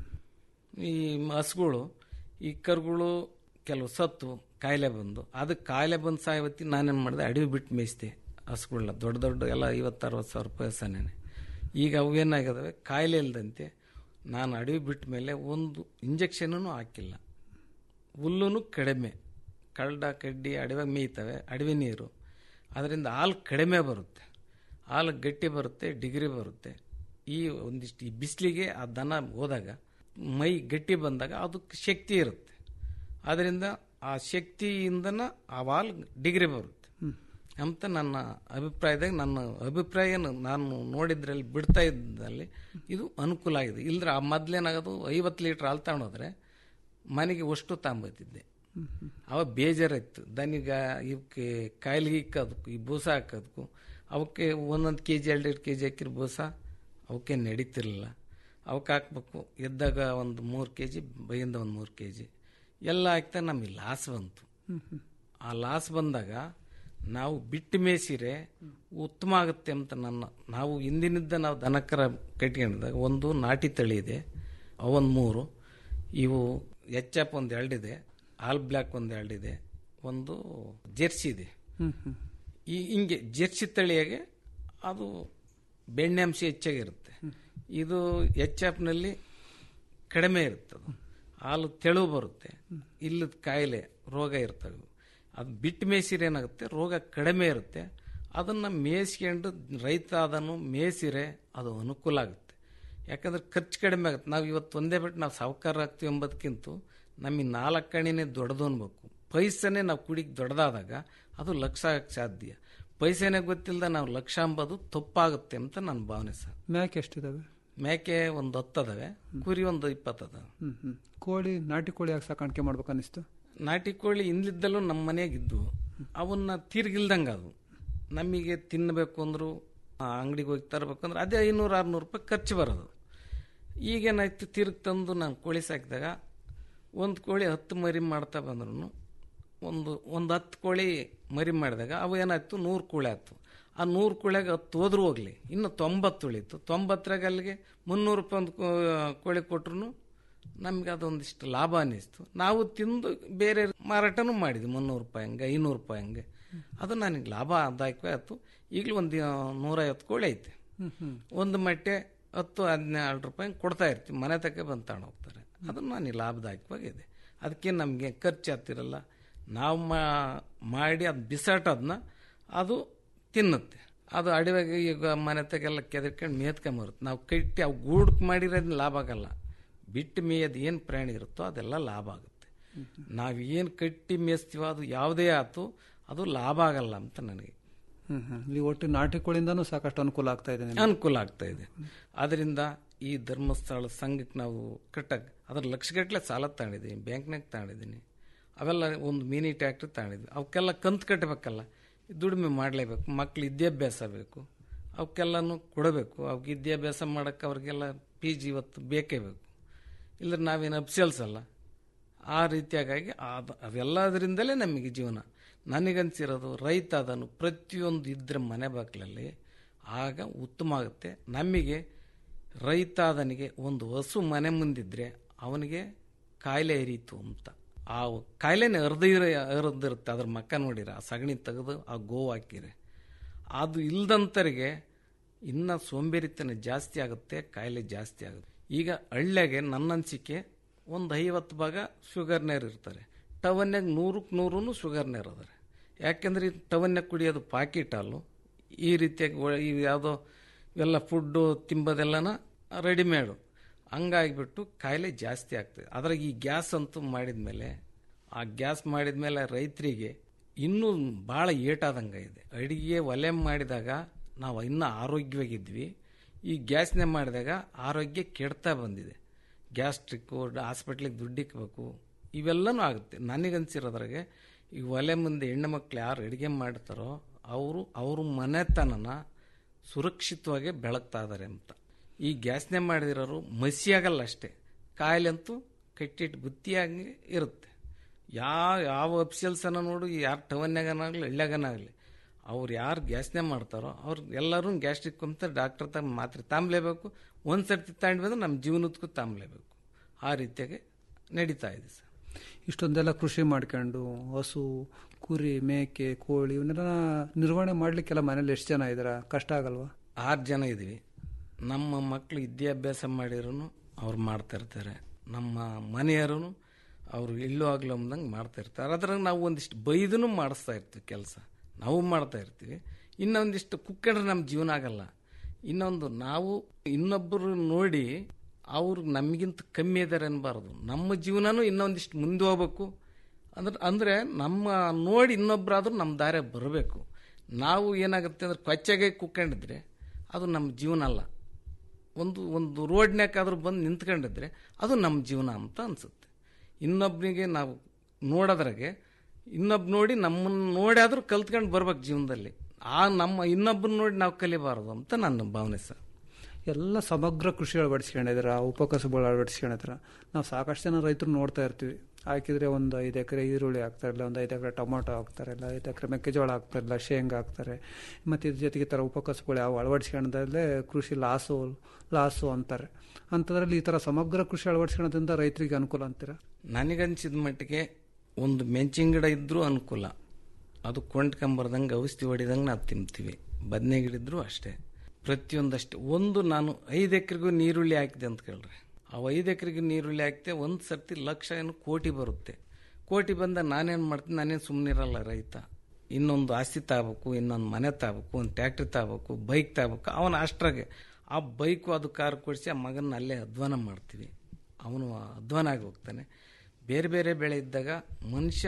ಈ ಹಸುಗಳು ಈ ಕರುಗಳು ಕೆಲವು ಸತ್ತು ಕಾಯಿಲೆ ಬಂದು ಅದಕ್ಕೆ ಕಾಯಿಲೆ ಬಂದು ಸಾಯವತ್ತಿ ನಾನೇನು ಮಾಡಿದೆ ಅಡವಿ ಬಿಟ್ಟು ಮೇಯಿಸಿದೆ ಹಸುಗಳನ್ನ ದೊಡ್ಡ ದೊಡ್ಡ ಎಲ್ಲ ಐವತ್ತು ಅರವತ್ತು ಸಾವಿರ ರೂಪಾಯಿ ಹಸನೇನೆ ಈಗ ಅವೇನಾಗಿದಾವೆ ಕಾಯಿಲೆ ಇಲ್ಲದಂತೆ ನಾನು ಅಡವಿ ಬಿಟ್ಟ ಮೇಲೆ ಒಂದು ಇಂಜೆಕ್ಷನೂ ಹಾಕಿಲ್ಲ ಹುಲ್ಲೂ ಕಡಿಮೆ ಕಳ್ಳ ಕಡ್ಡಿ ಅಡವೆ ಮೇಯ್ತವೆ ಅಡವಿ ನೀರು ಅದರಿಂದ ಹಾಲು ಕಡಿಮೆ ಬರುತ್ತೆ ಹಾಲು ಗಟ್ಟಿ ಬರುತ್ತೆ ಡಿಗ್ರಿ ಬರುತ್ತೆ ಈ ಒಂದಿಷ್ಟು ಈ ಬಿಸಿಲಿಗೆ ಆ ದನ ಹೋದಾಗ ಮೈ ಗಟ್ಟಿ ಬಂದಾಗ ಅದಕ್ಕೆ ಶಕ್ತಿ ಇರುತ್ತೆ ಅದರಿಂದ ಆ ಶಕ್ತಿಯಿಂದನ ಆ ಹಾಲು ಡಿಗ್ರಿ ಬರುತ್ತೆ ಅಂತ ನನ್ನ ಅಭಿಪ್ರಾಯದಾಗ ನನ್ನ ಅಭಿಪ್ರಾಯ ನಾನು ನೋಡಿದ್ರಲ್ಲಿ ಬಿಡ್ತಾ ಇದ್ದಲ್ಲಿ ಇದು ಅನುಕೂಲ ಆಗಿದೆ ಇಲ್ಲದ್ರೆ ಆ ಮೊದ್ಲೇನಾಗೋದು ಐವತ್ತು ಲೀಟ್ರ್ ಹಾಲು ತಗೊಂಡೋದ್ರೆ ಮನೆಗೆ ಅಷ್ಟು ತಾಂಬತ್ತಿದ್ದೆ ಅವ ಬೇಜಾರಾಯ್ತು ದನಿಗ ಇವಕ್ಕೆ ಕಾಯಿಲೆಗೆ ಇಕ್ಕೋದಕ್ಕೂ ಈ ಬೂಸ ಹಾಕೋದಕ್ಕೂ ಅವಕ್ಕೆ ಒಂದೊಂದು ಕೆ ಜಿ ಎರಡೆರಡು ಕೆ ಜಿ ಹಾಕಿರೋ ಬೂಸ ಅವಕ್ಕೆ ನಡೀತಿರ್ಲಿಲ್ಲ ಅವಕ್ಕೆ ಹಾಕ್ಬೇಕು ಎದ್ದಾಗ ಒಂದು ಮೂರು ಕೆ ಜಿ ಬೈಯಿಂದ ಒಂದು ಮೂರು ಕೆ ಜಿ ಎಲ್ಲ ಹಾಕ್ತಾ ನಮಗೆ ಲಾಸ್ ಬಂತು ಆ ಲಾಸ್ ಬಂದಾಗ ನಾವು ಬಿಟ್ಟು ಮೇಯಿಸಿರೆ ಉತ್ತಮ ಆಗುತ್ತೆ ಅಂತ ನನ್ನ ನಾವು ಹಿಂದಿನಿದ್ದ ನಾವು ದನಕರ ಕಟ್ಕೊಂಡಿದ್ದಾಗ ಒಂದು ನಾಟಿ ತಳಿ ಇದೆ ಅವೊಂದು ಮೂರು ಇವು ಎಚ್ ಎಫ್ ಒಂದು ಎರಡಿದೆ ಆಲ್ ಬ್ಲ್ಯಾಕ್ ಒಂದು ಎರಡಿದೆ ಒಂದು ಜೆರ್ಸಿ ಇದೆ ಹ್ಮ್ ಹ್ಮ್ ಈ ಹಿಂಗೆ ಜೆರ್ಸಿ ತಳಿಯಾಗೆ ಅದು ಬೆಣ್ಣೆಂಶ ಹೆಚ್ಚಾಗಿರುತ್ತೆ ಇದು ಎಚ್ ಎಫ್ನಲ್ಲಿ ಕಡಿಮೆ ಇರುತ್ತೆ ಅದು ಹಾಲು ತೆಳು ಬರುತ್ತೆ ಇಲ್ಲದ ಕಾಯಿಲೆ ರೋಗ ಇರ್ತವೆ ಅದು ಬಿಟ್ಟು ಮೇಯಿಸಿರೆ ಏನಾಗುತ್ತೆ ರೋಗ ಕಡಿಮೆ ಇರುತ್ತೆ ಅದನ್ನು ಮೇಯಿಸ್ಕೊಂಡು ರೈತ ಅದನ್ನು ಮೇಯಿಸಿರೆ ಅದು ಅನುಕೂಲ ಆಗುತ್ತೆ ಯಾಕಂದ್ರೆ ಖರ್ಚು ಕಡಿಮೆ ಆಗುತ್ತೆ ನಾವು ಇವತ್ತು ಒಂದೇ ಬಿಟ್ಟು ನಾವು ಸಾಹುಕಾರ ಆಗ್ತೀವಿ ಎಂಬುದಕ್ಕಿಂತ ನಮಗೆ ನಾಲ್ಕು ಕಣಿನೇ ದೊಡ್ಡದು ಅನ್ಬೇಕು ಪೈಸೆನೇ ನಾವು ಕುಡಿಗೆ ದೊಡ್ಡದಾದಾಗ ಅದು ಲಕ್ಷ ಆಗಕ್ಕೆ ಸಾಧ್ಯ ಪೈಸೆನೇ ಗೊತ್ತಿಲ್ಲದ ನಾವು ಲಕ್ಷ ಅಂಬೋದು ತಪ್ಪಾಗುತ್ತೆ ಅಂತ ನನ್ನ ಭಾವನೆ ಸರ್ ಮ್ಯಾಕ್ ಎಷ್ಟಿದಾವೆ ಮೇಕೆ ಒಂದು ಹತ್ತು ಅದಾವೆ ಕುರಿ ಒಂದು ಇಪ್ಪತ್ತು ಅದಾವೆ ಹ್ಮ್ ಹ್ಮ್ ಕೋಳಿ ನಾಟಿ ಕೋಳಿ ಯಾಕೆ ಸಾಕಾಣಿಕೆ ಮಾಡ್ಬೇಕು ಅನಿಸ್ತು ನಾಟಿ ಕೋಳಿ ಇಂದ್ಲಿದ್ದಲ್ಲೂ ನಮ್ಮ ಮನೆಯಾಗಿದ್ದು ಅವನ್ನ ತಿರ್ಗಿಲ್ದಂಗೆ ಅದು ನಮಗೆ ತಿನ್ನಬೇಕು ಅಂದ್ರು ಅಂಗಡಿಗೆ ಹೋಗಿ ತರಬೇಕಂದ್ರೆ ಅದೇ ಐನೂರು ಆರುನೂರು ರೂಪಾಯಿ ಖರ್ಚು ಬರೋದು ಈಗೇನಾಯ್ತು ತಿರುಗಿ ತಂದು ನಾನು ಕೋಳಿ ಸಾಕಿದಾಗ ಒಂದು ಕೋಳಿ ಹತ್ತು ಮರಿ ಮಾಡ್ತಾ ಬಂದ್ರು ಒಂದು ಒಂದು ಹತ್ತು ಕೋಳಿ ಮರಿ ಮಾಡಿದಾಗ ಅವು ಏನಾಯ್ತು ನೂರು ಕೋಳಿ ಆಯ್ತು ಆ ನೂರು ಕೋಳಿಯಾಗ ಹತ್ತು ಹೋದ್ರೂ ಹೋಗ್ಲಿ ಇನ್ನು ತೊಂಬತ್ತು ಉಳಿತು ತೊಂಬತ್ತರಾಗ ಅಲ್ಲಿಗೆ ಮುನ್ನೂರು ರೂಪಾಯಿ ಒಂದು ಕೋ- ಕೋಳಿ ಕೊಟ್ರು ನಮ್ಗೆ ಅದೊಂದಿಷ್ಟು ಲಾಭ ಅನ್ನಿಸ್ತು ನಾವು ತಿಂದು ಬೇರೆ ಮಾರಾಟನೂ ಮಾಡಿದ್ವಿ ಮುನ್ನೂರು ರೂಪಾಯಿ ಹಂಗೆ ಐನೂರು ರೂಪಾಯಿ ಹಂಗೆ ಅದು ನನಗೆ ಲಾಭದಾಯಕವೇ ಆಯ್ತು ಈಗಲೂ ಒಂದು ನೂರೈವತ್ತು ಕೋಳಿ ಐತೆ ಹ್ಮ್ ಹ್ಮ್ ಒಂದು ಮಟ್ಟೆ ಹತ್ತು ಹದಿನೇಳು ರೂಪಾಯಿ ಕೊಡ್ತಾ ಇರ್ತೀವಿ ಮನೆ ತಕ್ಕೆ ಬಂದು ತಗೊಂಡು ಹೋಗ್ತಾರೆ ಅದು ನನಗೆ ಲಾಭದಾಯಕವಾಗಿದೆ ಅದಕ್ಕೆ ನಮಗೆ ಖರ್ಚು ಆಗ್ತಿರಲ್ಲ ನಾವು ಮಾ- ಮಾಡಿ ಅದು ಬಿಸಾಟೋದನ್ನ ಅದು ತಿನ್ನುತ್ತೆ ಅದು ಅಡಿವಾಗ ಈಗ ಮನೆ ತಗೆಲ್ಲ ಕೆದರ್ಕೊಂಡು ಮೇತ್ಕೊಂಬರುತ್ತೆ ನಾವು ಕಟ್ಟಿ ಅವು ಗೂಡಕ್ಕೆ ಮಾಡಿರೋದನ್ನ ಲಾಭ ಆಗಲ್ಲ ಬಿಟ್ಟು ಮೇಯೋದು ಏನು ಪ್ರಾಣಿ ಇರುತ್ತೋ ಅದೆಲ್ಲ ಲಾಭ ಆಗುತ್ತೆ ನಾವು ಏನು ಕಟ್ಟಿ ಮೇಯಿಸ್ತೀವೋ ಅದು ಯಾವುದೇ ಆಯ್ತು ಅದು ಲಾಭ ಆಗಲ್ಲ ಅಂತ ನನಗೆ ಹ್ಮ್ ಹ್ಮ್ ಈ ಒಟ್ಟು ನಾಟಿ ಕೋಳಿಯಿಂದನೂ ಸಾಕಷ್ಟು ಅನುಕೂಲ ಆಗ್ತಾ ಇದೆ ನಿಮ್ಗೆ. ಅನುಕೂಲ ಆಗ್ತಾ ಇದೆ ಅದರಿಂದ ಈ ಧರ್ಮಸ್ಥಳ ಸಂಘಕ್ಕೆ ನಾವು ಕಟ್ಟಕ್ ಅದ್ರ ಲಕ್ಷಗಟ್ಟಲೆ ಸಾಲ ತಗೊಂಡಿದ್ದೀನಿ ಬ್ಯಾಂಕ್ನಾಗ ತಗೊಂಡಿದ್ದೀನಿ ಅವೆಲ್ಲ ಒಂದು ಮಿನಿ ಟ್ಯಾಕ್ಟ್ರಿ ತಗೊಂಡಿದ್ವಿ ಅವಕ್ಕೆಲ್ಲ ಕಂತು ಕಟ್ಟಬೇಕಲ್ಲ ದುಡಿಮೆ ಮಾಡಲೇಬೇಕು ಮಕ್ಳು ವಿದ್ಯಾಭ್ಯಾಸ ಬೇಕು ಅವಕ್ಕೆಲ್ಲನೂ ಕೊಡಬೇಕು ಅವ್ಕೆ ವಿದ್ಯಾಭ್ಯಾಸ ಮಾಡೋಕ್ಕೆ ಅವ್ರಿಗೆಲ್ಲ ಪಿ ಜಿ ಇವತ್ತು ಬೇಕೇ ಬೇಕು ಇಲ್ಲದ್ರೆ ನಾವೇನು ಅಪ್ಸೆಲ್ಸಲ್ಲ ಆ ರೀತಿಯಾಗಿ ಅದು ಅವೆಲ್ಲದರಿಂದಲೇ ನಮಗೆ ಜೀವನ ನನಗನ್ಸಿರೋದು ರೈತ ಅದನ್ನು ಪ್ರತಿಯೊಂದು ಇದ್ರೆ ಮನೆ ಬಾಗಿಲಲ್ಲಿ ಆಗ ಉತ್ತಮ ಆಗುತ್ತೆ ನಮಗೆ ರೈತ ಅದನಿಗೆ ಒಂದು ಹಸು ಮನೆ ಮುಂದಿದ್ರೆ ಅವನಿಗೆ ಕಾಯಿಲೆ ಇರೀತು ಅಂತ ಆ ಕಾಯಿಲೆನೇ ಅರ್ದಿರ ಅರ್ದಿರುತ್ತೆ ಅದ್ರ ಮಕ್ಕ ನೋಡಿರ ಆ ಸಗಣಿ ತೆಗೆದು ಆ ಗೋವು ಹಾಕಿರೆ ಅದು ಇಲ್ದಂತರಿಗೆ ಇನ್ನ ಸೋಂಬೇರಿತನ ಜಾಸ್ತಿ ಆಗುತ್ತೆ ಕಾಯಿಲೆ ಜಾಸ್ತಿ ಆಗುತ್ತೆ ಈಗ ಹಳ್ಳಿಯಾಗೆ ನನ್ನ ಅನಿಸಿಕೆ ಒಂದು ಐವತ್ತು ಭಾಗ ಶುಗರ್ನೇರ್ ಇರ್ತಾರೆ ಟವನ್ಯಾಗ ನೂರಕ್ಕೆ ನೂರು ಶುಗರ್ನೇರ್ ಅದಾರೆ ಯಾಕೆಂದ್ರೆ ಈ ಟವನ್ಯಾಗ ಕುಡಿಯೋದು ಪಾಕಿಟ್ ಹಾಲು ಈ ರೀತಿಯಾಗಿ ಒ- ಈ ಯಾವುದೋ ಇವೆಲ್ಲ ಫುಡ್ಡು ತಿಂಬೋದೆಲ್ಲನ ರೆಡಿಮೇಡು ಹಂಗಾಗಿಬಿಟ್ಟು ಕಾಯಿಲೆ ಜಾಸ್ತಿ ಆಗ್ತದೆ ಅದ್ರಾಗ ಈ ಗ್ಯಾಸ್ ಅಂತೂ ಮಾಡಿದ್ಮೇಲೆ ಆ ಗ್ಯಾಸ್ ಮಾಡಿದ್ಮೇಲೆ ರೈತರಿಗೆ ಇನ್ನೂ ಭಾಳ ಏಟಾದಂಗೆ ಇದೆ ಅಡಿಗೆ ಒಲೆ ಮಾಡಿದಾಗ ನಾವು ಇನ್ನೂ ಆರೋಗ್ಯವಾಗಿದ್ವಿ ಈ ಗ್ಯಾಸ್ನೇ ಮಾಡಿದಾಗ ಆರೋಗ್ಯ ಕೆಡ್ತಾ ಬಂದಿದೆ ಗ್ಯಾಸ್ಟ್ರಿಕ್ಕು ಹಾಸ್ಪಿಟ್ಲಿಗೆ ದುಡ್ಡು ಇಕ್ಬೇಕು ಇವೆಲ್ಲನೂ ಆಗುತ್ತೆ ನನಗನ್ಸಿರೋದ್ರಾಗೆ ಈ ಒಲೆ ಮುಂದೆ ಹೆಣ್ಣು ಮಕ್ಳು ಯಾರು ಅಡುಗೆ ಮಾಡ್ತಾರೋ ಅವರು ಅವ್ರ ಮನೆತನನ ಸುರಕ್ಷಿತವಾಗಿ ಬೆಳಗ್ತಾ ಇದ್ದಾರೆ ಅಂತ ಈ ಗ್ಯಾಸ್ನೇ ಮಾಡಿದಿರೋರು ಮಸಿ ಆಗಲ್ಲ ಅಷ್ಟೇ ಕಾಯಿಲೆ ಅಂತೂ ಕಟ್ಟಿಟ್ಟು ಗುತ್ತಿಯಾಗಿ ಇರುತ್ತೆ ಯಾವ ಯಾವ ಅಫ್ಸಿಯಲ್ಸನ್ನ ನೋಡು ಯಾರು ಟವನ್ಯಾಗನಾಗಲಿ ಹಳ್ಳ್ಯಾಗನಾಗಲಿ ಅವ್ರು ಯಾರು ಗ್ಯಾಸ್ನೇ ಮಾಡ್ತಾರೋ ಅವ್ರು ಎಲ್ಲರೂ ಗ್ಯಾಸ್ಟ್ರಿಕ್ ಅಂತ ಡಾಕ್ಟರ್ ತಮ್ಮ ಮಾತ್ರೆ ತಾಂಬ್ಲೇಬೇಕು ಒಂದು ಸರ್ತಿ ತಗೊಂಡು ಬಂದ್ರೆ ನಮ್ಮ ಜೀವನದಕ್ಕೂ ತಾಂಬ್ಲೇಬೇಕು ಆ ರೀತಿಯಾಗಿ ನಡೀತಾ ಇದೆ ಸರ್ ಇಷ್ಟೊಂದೆಲ್ಲ ಕೃಷಿ ಮಾಡ್ಕೊಂಡು ಹಸು ಕುರಿ ಮೇಕೆ ಕೋಳಿ ಇವನ್ನೆಲ್ಲ ನಿರ್ವಹಣೆ ಮಾಡ್ಲಿಕ್ಕೆಲ್ಲ ಮನೇಲಿ ಎಷ್ಟು ಜನ ಇದಾರ ಕಷ್ಟ ಆಗಲ್ವಾ ಆರು ಜನ ಇದೀವಿ ನಮ್ಮ ಮಕ್ಕಳು ವಿದ್ಯಾಭ್ಯಾಸ ಮಾಡಿರೂ ಅವ್ರು ಮಾಡ್ತಾ ಇರ್ತಾರೆ ನಮ್ಮ ಮನೆಯವರು ಅವರು ಇಲ್ಲೂ ಆಗ್ಲು ಅಂದಂಗೆ ಮಾಡ್ತಾ ಇರ್ತಾರೆ ಅದ್ರಾಗ ನಾವು ಒಂದಿಷ್ಟು ಬೈದೂ ಮಾಡಿಸ್ತಾ ಇರ್ತೀವಿ ಕೆಲಸ ನಾವು ಮಾಡ್ತಾ ಇರ್ತೀವಿ ಇನ್ನೊಂದಿಷ್ಟು ಕುಕ್ಕಂಡ್ರೆ ನಮ್ಮ ಜೀವನ ಆಗಲ್ಲ ಇನ್ನೊಂದು ನಾವು ಇನ್ನೊಬ್ಬರು ನೋಡಿ ಅವ್ರು ನಮಗಿಂತ ಕಮ್ಮಿ ಇದ್ದಾರೆ ಅನ್ಬಾರ್ದು ನಮ್ಮ ಜೀವನನೂ ಇನ್ನೊಂದಿಷ್ಟು ಮುಂದೆ ಹೋಗ್ಬೇಕು ಅಂದ್ರೆ ಅಂದರೆ ನಮ್ಮ ನೋಡಿ ಇನ್ನೊಬ್ಬರಾದ್ರೂ ನಮ್ಮ ದಾರಿ ಬರಬೇಕು ನಾವು ಏನಾಗುತ್ತೆ ಅಂದ್ರೆ ಕೊಚ್ಚಗೆ ಕುಕ್ಕೊಂಡಿದ್ರೆ ಅದು ನಮ್ಮ ಜೀವನ ಅಲ್ಲ ಒಂದು ಒಂದು ರೋಡ್ನ್ಯಾಕಾದ್ರೂ ಬಂದು ನಿಂತ್ಕೊಂಡಿದ್ರೆ ಅದು ನಮ್ಮ ಜೀವನ ಅಂತ ಅನ್ಸುತ್ತೆ ಇನ್ನೊಬ್ಬನಿಗೆ ನಾವು ನೋಡೋದ್ರಾಗೆ ಇನ್ನೊಬ್ಬ ನೋಡಿ ನಮ್ಮನ್ನು ನೋಡಿ ಆದ್ರೂ ಕಲ್ತ್ಕೊಂಡು ಬರ್ಬೇಕು ಜೀವನದಲ್ಲಿ ಆ ನಮ್ಮ ಇನ್ನೊಬ್ಬನ ನೋಡಿ ನಾವು ಕಲಿಬಾರದು ಅಂತ ನನ್ನ ಭಾವನೆ ಸರ್ ಎಲ್ಲ ಸಮಗ್ರ ಕೃಷಿ ಅಳವಡಿಸ್ಕೊಂಡಿದ್ರ ಉಪಕಸಬುಗಳು ಅಳವಡಿಸ್ಕೊಂಡಿದ್ರ ನಾವು ಸಾಕಷ್ಟು ಜನ ರೈತರು ನೋಡ್ತಾ ಇರ್ತೀವಿ ಹಾಕಿದ್ರೆ ಒಂದು ಐದು ಎಕರೆ ಈರುಳ್ಳಿ ಹಾಕ್ತಾರಲ್ಲ ಒಂದು ಐದು ಎಕರೆ ಟೊಮೊಟೊ ಹಾಕ್ತಾರೆ ಇಲ್ಲ ಐದು ಎಕರೆ ಮೆಕ್ಕೆಜೋಳ ಹಾಕ್ತಾರಲ್ಲ ಶೇಂಗಾ ಹಾಕ್ತಾರೆ ಮತ್ತು ಇದ್ರ ಜೊತೆಗೆ ಈ ಥರ ಉಪಕಸಬುಗಳು ಯಾವ ಅಳವಡಿಸ್ಕೊಂಡಲ್ಲೇ ಕೃಷಿ ಲಾಸು ಲಾಸು ಅಂತಾರೆ ಅಂಥದ್ರಲ್ಲಿ ಈ ಥರ ಸಮಗ್ರ ಕೃಷಿ ಅಳವಡಿಸ್ಕೊಳ್ಳೋದ್ರಿಂದ ರೈತರಿಗೆ ಅನುಕೂಲ ಅಂತೀರಾ ನನಗನ್ಸಿದ ಮಟ್ಟಿಗೆ ಒಂದು ಮೆಣಸಿನ ಗಿಡ ಇದ್ರೂ ಅನುಕೂಲ ಅದು ಕೊಂಡ್ಕೊಂಬರ್ದಂಗೆ ಔಷಧಿ ಹೊಡಿದಂಗೆ ನಾವು ತಿಂತೀವಿ ಬದನೆ ಗಿಡ ಇದ್ರೂ ಅಷ್ಟೇ ಪ್ರತಿಯೊಂದಷ್ಟೇ ಒಂದು ನಾನು ಐದು ಎಕರೆಗೂ ನೀರುಳ್ಳಿ ಹಾಕಿದೆ ಅಂತ ಕೇಳ್ರಿ ಆ ಐದು ಎಕರೆಗೆ ನೀರುಳ್ಳಿ ಹಾಕಿದೆ ಒಂದು ಸರ್ತಿ ಲಕ್ಷ ಏನು ಕೋಟಿ ಬರುತ್ತೆ ಕೋಟಿ ಬಂದ ನಾನೇನು ಮಾಡ್ತೀನಿ ನಾನೇನು ಸುಮ್ಮನಿರಲ್ಲ ರೈತ ಇನ್ನೊಂದು ಆಸ್ತಿ ತಗೋಬೇಕು ಇನ್ನೊಂದು ಮನೆ ತಗೋಬೇಕು ಒಂದು ಟ್ಯಾಕ್ಟ್ರಿ ತಗೋಬೇಕು ಬೈಕ್ ತಗೋಬೇಕು ಅವನ ಅಷ್ಟ್ರಾಗೆ ಆ ಬೈಕು ಅದು ಕಾರ್ ಕೊಡಿಸಿ ಆ ಮಗನ ಅಲ್ಲೇ ಅಧ್ವಾನ ಮಾಡ್ತೀವಿ ಅವನು ಅಧ್ವಾನ ಆಗಿ ಹೋಗ್ತಾನೆ ಬೇರೆ ಬೇರೆ ಬೆಳೆ ಇದ್ದಾಗ ಮನುಷ್ಯ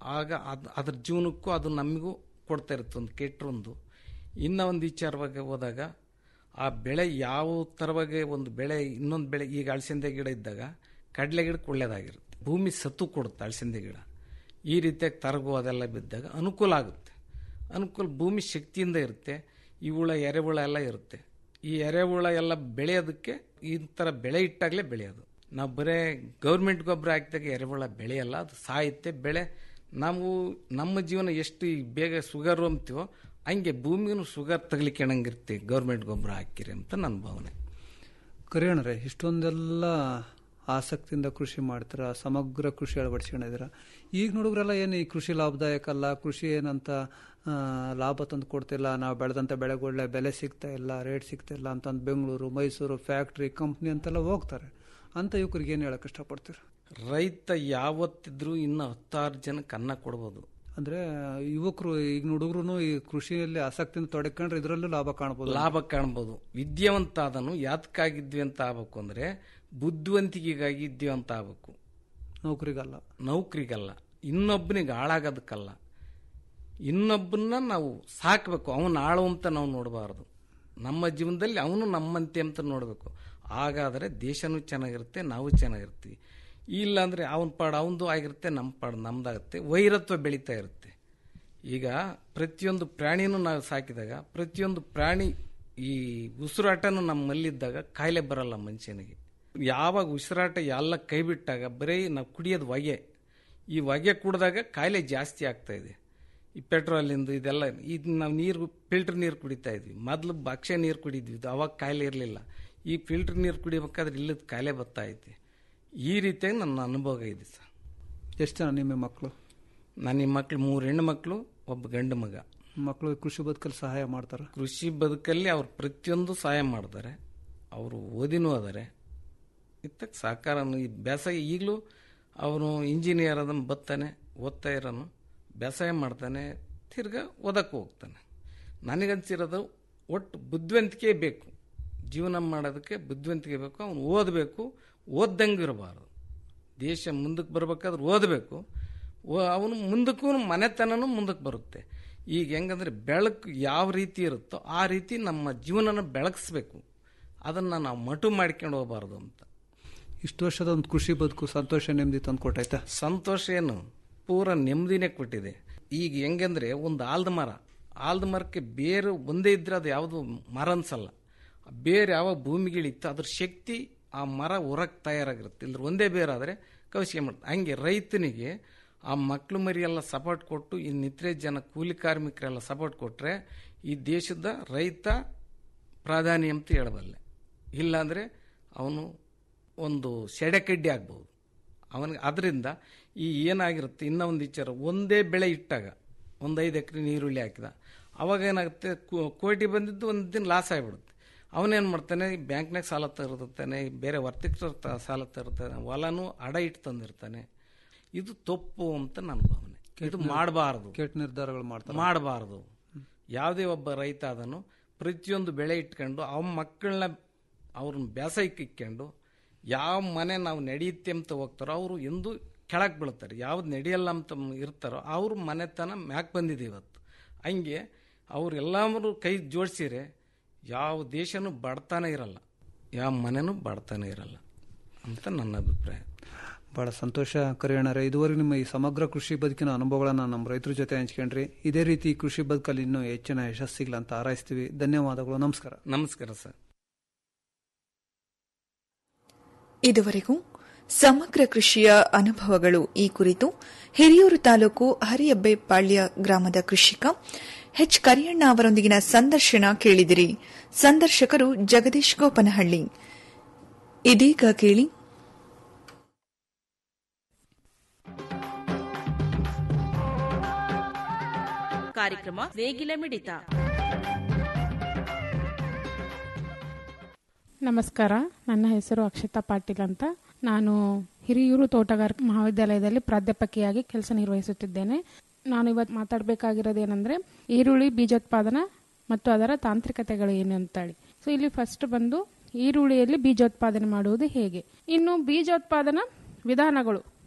ಆಗ ಅದು ಅದ್ರ ಜೀವನಕ್ಕೂ ಅದು ನಮಗೂ ಕೊಡ್ತಾ ಇರುತ್ತೆ ಒಂದು ಕೆಟ್ಟರೊಂದು ಇನ್ನೂ ಒಂದು ವಿಚಾರವಾಗಿ ಹೋದಾಗ ಆ ಬೆಳೆ ಯಾವ ಥರವಾಗಿ ಒಂದು ಬೆಳೆ ಇನ್ನೊಂದು ಬೆಳೆ ಈಗ ಅಳಸಂದೆ ಗಿಡ ಇದ್ದಾಗ ಕಡಲೆ ಗಿಡಕ್ಕೆ ಒಳ್ಳೇದಾಗಿರುತ್ತೆ ಭೂಮಿ ಸತ್ತು ಕೊಡುತ್ತೆ ಅಳಸಂದೆ ಗಿಡ ಈ ರೀತಿಯಾಗಿ ತರಗು ಅದೆಲ್ಲ ಬಿದ್ದಾಗ ಅನುಕೂಲ ಆಗುತ್ತೆ ಅನುಕೂಲ ಭೂಮಿ ಶಕ್ತಿಯಿಂದ ಇರುತ್ತೆ ಈ ಹುಳ ಎರೆಹುಳ ಎಲ್ಲ ಇರುತ್ತೆ ಈ ಎರೆಹುಳ ಎಲ್ಲ ಬೆಳೆಯೋದಕ್ಕೆ ಈ ಥರ ಬೆಳೆ ಇಟ್ಟಾಗಲೇ ಬೆಳೆಯೋದು ನಾವು ಬರೇ ಗೌರ್ಮೆಂಟ್ ಗೊಬ್ಬರ ಹಾಕಿದಾಗ ಎರೆಹುಳ ಬೆಳೆಯಲ್ಲ ಅದು ಸಾಯುತ್ತೆ ಬೆಳೆ ನಾವು ನಮ್ಮ ಜೀವನ ಎಷ್ಟು ಈ ಬೇಗ ಶುಗರ್ ಅಂತೀವೋ ಹಂಗೆ ಭೂಮಿಗೂ ಶುಗರ್ ತಗಲಿಕ್ಕೆಣಂಗಿರುತ್ತೆ ಗೌರ್ಮೆಂಟ್ ಗೊಬ್ಬರ ಹಾಕಿರಿ ಅಂತ ನನ್ನ ಭಾವನೆ ಕರಿಯಣ್ಣರೇ ಇಷ್ಟೊಂದೆಲ್ಲ ಆಸಕ್ತಿಯಿಂದ ಕೃಷಿ ಮಾಡ್ತೀರಾ ಸಮಗ್ರ ಕೃಷಿ ಅಳವಡಿಸ್ಕೊಂಡಿದ್ದೀರಾ ಈಗ ನೋಡಿದ್ರೆಲ್ಲ ಏನು ಈ ಕೃಷಿ ಲಾಭದಾಯಕ ಅಲ್ಲ ಕೃಷಿ ಏನಂತ ಆ, ಲಾಭ ತಂದು ಕೊಡ್ತಿಲ್ಲ ನಾವು ಬೆಳೆದಂಥ ಬೆಳೆಗಳೇ ಬೆಲೆ ಸಿಗ್ತಾ ಇಲ್ಲ ರೇಟ್ ಸಿಗ್ತಾ ಇಲ್ಲ ಅಂತಂದು ಬೆಂಗಳೂರು ಮೈಸೂರು ಫ್ಯಾಕ್ಟ್ರಿ ಕಂಪ್ನಿ ಅಂತೆಲ್ಲ ಹೋಗ್ತಾರೆ ಅಂತ ಯುವಕರಿಗೆ ಏನು ಹೇಳಕ್ಕೆ ಇಷ್ಟಪಡ್ತೀರಾ ರೈತ ಯಾವತ್ತಿದ್ರೂ ಇನ್ನು ಹತ್ತಾರು ಜನಕ್ಕೆ ಅನ್ನ ಕೊಡ್ಬೋದು ಅಂದ್ರೆ ಯುವಕರು ಈಗ ಹುಡುಗರು ಈ ಕೃಷಿಯಲ್ಲಿ ಆಸಕ್ತಿಯಿಂದ ತೊಡಕೊಂಡ್ರೆ ಇದರಲ್ಲೂ ಲಾಭ ಕಾಣ್ಬೋದು ಲಾಭ ಕಾಣ್ಬೋದು ವಿದ್ಯಾವಂತ ಆದನು ಯಾತಕ್ಕಾಗಿದ್ವಿ ಅಂತ ಆಗ್ಬೇಕು ಅಂದ್ರೆ ಬುದ್ಧಿವಂತಿಕೆಗಾಗಿ ಇದ್ವಿ ಅಂತ ಆಗ್ಬೇಕು ನೌಕರಿಗಲ್ಲ ನೌಕರಿಗಲ್ಲ ಇನ್ನೊಬ್ಬನಿಗೆ ಹಾಳಾಗೋದಕ್ಕಲ್ಲ ಇನ್ನೊಬ್ಬನ್ನ ನಾವು ಸಾಕಬೇಕು ಅವನು ಆಳು ಅಂತ ನಾವು ನೋಡಬಾರ್ದು ನಮ್ಮ ಜೀವನದಲ್ಲಿ ಅವನು ನಮ್ಮಂತೆ ಅಂತ ನೋಡಬೇಕು ಹಾಗಾದರೆ ದೇಶನೂ ಚೆನ್ನಾಗಿರುತ್ತೆ ನಾವು ಚೆನ್ನಾಗಿರ್ತೀವಿ ಇಲ್ಲಾಂದರೆ ಅವನ ಪಾಡು ಅವನದು ಆಗಿರುತ್ತೆ ನಮ್ಮ ಪಾಡು ನಮ್ದಾಗುತ್ತೆ ವೈರತ್ವ ಬೆಳೀತಾ ಇರುತ್ತೆ ಈಗ ಪ್ರತಿಯೊಂದು ಪ್ರಾಣಿನೂ ನಾವು ಸಾಕಿದಾಗ ಪ್ರತಿಯೊಂದು ಪ್ರಾಣಿ ಈ ಉಸಿರಾಟನೂ ನಮ್ಮಲ್ಲಿದ್ದಾಗ ಕಾಯಿಲೆ ಬರಲ್ಲ ಮನುಷ್ಯನಿಗೆ ಯಾವಾಗ ಉಸಿರಾಟ ಎಲ್ಲ ಕೈ ಬಿಟ್ಟಾಗ ಬರೀ ನಾವು ಕುಡಿಯೋದು ಹೊಗೆ ಈ ಹೊಗೆ ಕುಡಿದಾಗ ಕಾಯಿಲೆ ಜಾಸ್ತಿ ಆಗ್ತಾ ಇದೆ ಈ ಪೆಟ್ರೋಲಿಂದು ಇದೆಲ್ಲ ಇದು ನಾವು ನೀರು ಫಿಲ್ಟರ್ ನೀರು ಕುಡಿತಾ ಇದ್ವಿ ಮೊದಲು ಭಕ್ಷ್ಯ ನೀರು ಕುಡಿದ್ವಿ ಅವಾಗ ಕಾಯಿಲೆ ಇರಲಿಲ್ಲ ಈ ಫಿಲ್ಟರ್ ನೀರು ಕುಡಿಬೇಕಾದ್ರೆ ಇಲ್ಲದ ಕಾಯಿಲೆ ಬರ್ತಾ ಐತೆ ಈ ರೀತಿಯಾಗಿ ನನ್ನ ಅನುಭವ ಇದೆ ಸರ್ ಎಷ್ಟು ಜನ ನಿಮ್ಮ ಮಕ್ಕಳು ನನ್ನ ಮಕ್ಕಳು ಮೂರು ಹೆಣ್ಣು ಮಕ್ಕಳು ಒಬ್ಬ ಗಂಡು ಮಗ ಮಕ್ಕಳು ಕೃಷಿ ಬದುಕಲ್ಲಿ ಸಹಾಯ ಮಾಡ್ತಾರೆ ಕೃಷಿ ಬದುಕಲ್ಲಿ ಅವ್ರು ಪ್ರತಿಯೊಂದು ಸಹಾಯ ಮಾಡ್ತಾರೆ ಅವರು ಓದಿನೂ ಅದಾರೆ ಇತ್ತಕ್ಕೆ ಸಹಕಾರನು ಈ ಬೇಸಾಯ ಈಗಲೂ ಅವನು ಇಂಜಿನಿಯರ್ ಅದನ್ನು ಬತ್ತಾನೆ ಓದ್ತಾ ಇರೋನು ಬೇಸಾಯ ಮಾಡ್ತಾನೆ ತಿರ್ಗಾ ಓದಕ್ಕೆ ಹೋಗ್ತಾನೆ ನನಗನ್ಸಿರೋದು ಒಟ್ಟು ಬುದ್ಧಿವಂತಿಕೆ ಬೇಕು ಜೀವನ ಮಾಡೋದಕ್ಕೆ ಬುದ್ಧಿವಂತಿಕೆ ಬೇಕು ಅವನು ಓದಬೇಕು ಓದ್ದಂಗೆ ಇರಬಾರ್ದು ದೇಶ ಮುಂದಕ್ಕೆ ಬರ್ಬೇಕಾದ್ರೆ ಓದಬೇಕು ಅವನು ಮುಂದಕ್ಕೂ ಮನೆತನನೂ ಮುಂದಕ್ಕೆ ಬರುತ್ತೆ ಈಗ ಹೆಂಗಂದ್ರೆ ಬೆಳಕು ಯಾವ ರೀತಿ ಇರುತ್ತೋ ಆ ರೀತಿ ನಮ್ಮ ಜೀವನನ ಬೆಳಗಿಸ್ಬೇಕು ಅದನ್ನು ನಾವು ಮಟು ಮಾಡ್ಕೊಂಡು ಹೋಗಬಾರ್ದು ಅಂತ ಇಷ್ಟು ವರ್ಷದ ಒಂದು ಕೃಷಿ ಬದುಕು ಸಂತೋಷ ನೆಮ್ಮದಿ ತಂದು ಕೊಟ್ಟೈತೆ ಸಂತೋಷ ಏನು ಪೂರ ನೆಮ್ಮದಿನೇ ಕೊಟ್ಟಿದೆ ಈಗ ಹೆಂಗಂದ್ರೆ ಒಂದು ಆಲ್ದ ಮರ ಆಲ್ದ ಮರಕ್ಕೆ ಬೇರೆ ಒಂದೇ ಇದ್ರೆ ಅದು ಯಾವುದು ಮರ ಅನ್ಸಲ್ಲ ಬೇರೆ ಯಾವ ಭೂಮಿಗಿಳಿತ್ತು ಅದ್ರ ಶಕ್ತಿ ಆ ಮರ ಹೊರಕ್ಕೆ ತಯಾರಾಗಿರುತ್ತೆ ಇಲ್ಲದ್ರೆ ಒಂದೇ ಬೇರೆ ಆದರೆ ಕೌಶಿಗೆ ಮಾಡ್ತಾರೆ ಹಂಗೆ ರೈತನಿಗೆ ಆ ಮಕ್ಕಳು ಮರಿ ಎಲ್ಲ ಸಪೋರ್ಟ್ ಕೊಟ್ಟು ಈ ನಿತ್ರೆ ಜನ ಕೂಲಿ ಕಾರ್ಮಿಕರೆಲ್ಲ ಸಪೋರ್ಟ್ ಕೊಟ್ಟರೆ ಈ ದೇಶದ ರೈತ ಪ್ರಾಧಾನ್ಯ ಅಂತ ಹೇಳಬಲ್ಲೆ ಇಲ್ಲಾಂದರೆ ಅವನು ಒಂದು ಸೆಡೆಕಡ್ಡಿ ಆಗ್ಬೋದು ಅವನಿಗೆ ಅದರಿಂದ ಈ ಏನಾಗಿರುತ್ತೆ ಇನ್ನೂ ಒಂದು ವಿಚಾರ ಒಂದೇ ಬೆಳೆ ಇಟ್ಟಾಗ ಒಂದು ಐದು ಎಕರೆ ನೀರುಳ್ಳಿ ಹಾಕಿದ ಅವಾಗ ಏನಾಗುತ್ತೆ ಕೋ- ಕೋಟಿ ಬಂದಿದ್ದು ಒಂದು ದಿನ ಲಾಸ್ ಆಗಿಬಿಡುತ್ತೆ ಅವನೇನು ಮಾಡ್ತಾನೆ ಬ್ಯಾಂಕ್ನಾಗ ಸಾಲ ತರಿರ್ತಾನೆ ಬೇರೆ ವರ್ತಕರ ತ- ಸಾಲ ತರ್ತಾನೆ ಹೊಲನೂ ಅಡ ಇಟ್ಟು ತಂದಿರ್ತಾನೆ ಇದು ತಪ್ಪು ಅಂತ ನನ್ನ ಭಾವನೆ ಇದು ಮಾಡಬಾರ್ದು ಕೆಟ್ಟ ನಿರ್ಧಾರಗಳು ಮಾಡ್ತಾರೆ ಮಾಡಬಾರ್ದು ಯಾವುದೇ ಒಬ್ಬ ರೈತ ಅದನ್ನು ಪ್ರತಿಯೊಂದು ಬೆಳೆ ಇಟ್ಕೊಂಡು ಅವನ ಮಕ್ಕಳನ್ನ ಅವ್ರನ್ನ ಬೇಸಾಯಕ್ಕೆ ಇಕ್ಕೊಂಡು ಯಾವ ಮನೆ ನಾವು ನಡೆಯುತ್ತೆ ಅಂತ ಹೋಗ್ತಾರೋ ಅವರು ಎಂದು ಕೆಳಗೆ ಬೀಳ್ತಾರೆ ಯಾವ್ದು ನಡೆಯಲ್ಲ ಅಂತ ಇರ್ತಾರೋ ಅವ್ರ ಮನೆತನ ಮ್ಯಾಕ್ ಬಂದಿದೆ ಇವತ್ತು ಹಂಗೆ ಅವರೆಲ್ಲರೂ ಕೈ ಜೋಡಿಸಿರೆ ಯಾವ ದೇಶನೂ ಬಡತಾನೆ ಇರಲ್ಲ ಯಾವ ಮನೆನೂ ಬಡತಾನೆ ಇರಲ್ಲ ಅಂತ ನನ್ನ ಅಭಿಪ್ರಾಯ ಬಹಳ ಸಂತೋಷ ಕರಿಯಣ್ಣರೇ ಇದುವರೆಗೆ ನಿಮ್ಮ ಈ ಸಮಗ್ರ ಕೃಷಿ ಬದುಕಿನ ಅನುಭವಗಳನ್ನು ನಮ್ಮ ರೈತರ ಜೊತೆ ಹಂಚ್ಕೊಂಡ್ರಿ ಇದೇ ರೀತಿ ಈ ಕೃಷಿ ಬದುಕಲ್ಲಿ ಇನ್ನೂ ಹೆಚ್ಚಿನ ಯಶಸ್ಸಿಗ್ಲ ಅಂತ ಹಾರೈಸ್ತೀವಿ ಧನ್ಯವಾದಗಳು ನಮಸ್ಕಾರ ನಮಸ್ಕಾರ ಸರ್ ಇದುವರೆಗೂ ಸಮಗ್ರ ಕೃಷಿಯ ಅನುಭವಗಳು ಈ ಕುರಿತು ಹಿರಿಯೂರು ತಾಲೂಕು ಹರಿಯಬ್ಬೆಪಾಳ್ಯ ಗ್ರಾಮದ ಕೃಷಿಕ ಎಚ್ ಕರಿಯಣ್ಣ ಅವರೊಂದಿಗಿನ ಸಂದರ್ಶನ ಕೇಳಿದಿರಿ ಸಂದರ್ಶಕರು ಜಗದೀಶ್ ಗೋಪನಹಳ್ಳಿ ಇದೀಗ ಕೇಳಿ ಕಾರ್ಯಕ್ರಮ ನೇಗಿಲ ಮಿಡಿತ ನಮಸ್ಕಾರ ನನ್ನ ಹೆಸರು ಅಕ್ಷತಾ ಪಾಟೀಲ್ ಅಂತ ನಾನು ಹಿರಿಯೂರು ತೋಟಗಾರಿಕೆ ಮಹಾವಿದ್ಯಾಲಯದಲ್ಲಿ ಪ್ರಾಧ್ಯಾಪಕಿಯಾಗಿ ಕೆಲಸ ನಿರ್ವಹಿಸುತ್ತಿದ್ದೇನೆ ನಾನು ಇವತ್ತು ಮಾತಾಡಬೇಕಾಗಿರೋದೇನೆಂದ್ರೆ ಈರುಳ್ಳಿ ಬೀಜೋತ್ಪಾದನಾ ಮತ್ತು ಅದರ ತಾಂತ್ರಿಕತೆಗಳು ಏನು ಅಂತೇಳಿ ಸೊ ಇಲ್ಲಿ ಫಸ್ಟ್ ಬಂದು ಈರುಳ್ಳಿಯಲ್ಲಿ ಬೀಜೋತ್ಪಾದನೆ ಮಾಡುವುದು ಹೇಗೆ ಇನ್ನು ಬೀಜೋತ್ಪಾದನಾ ವಿಧಾನಗಳು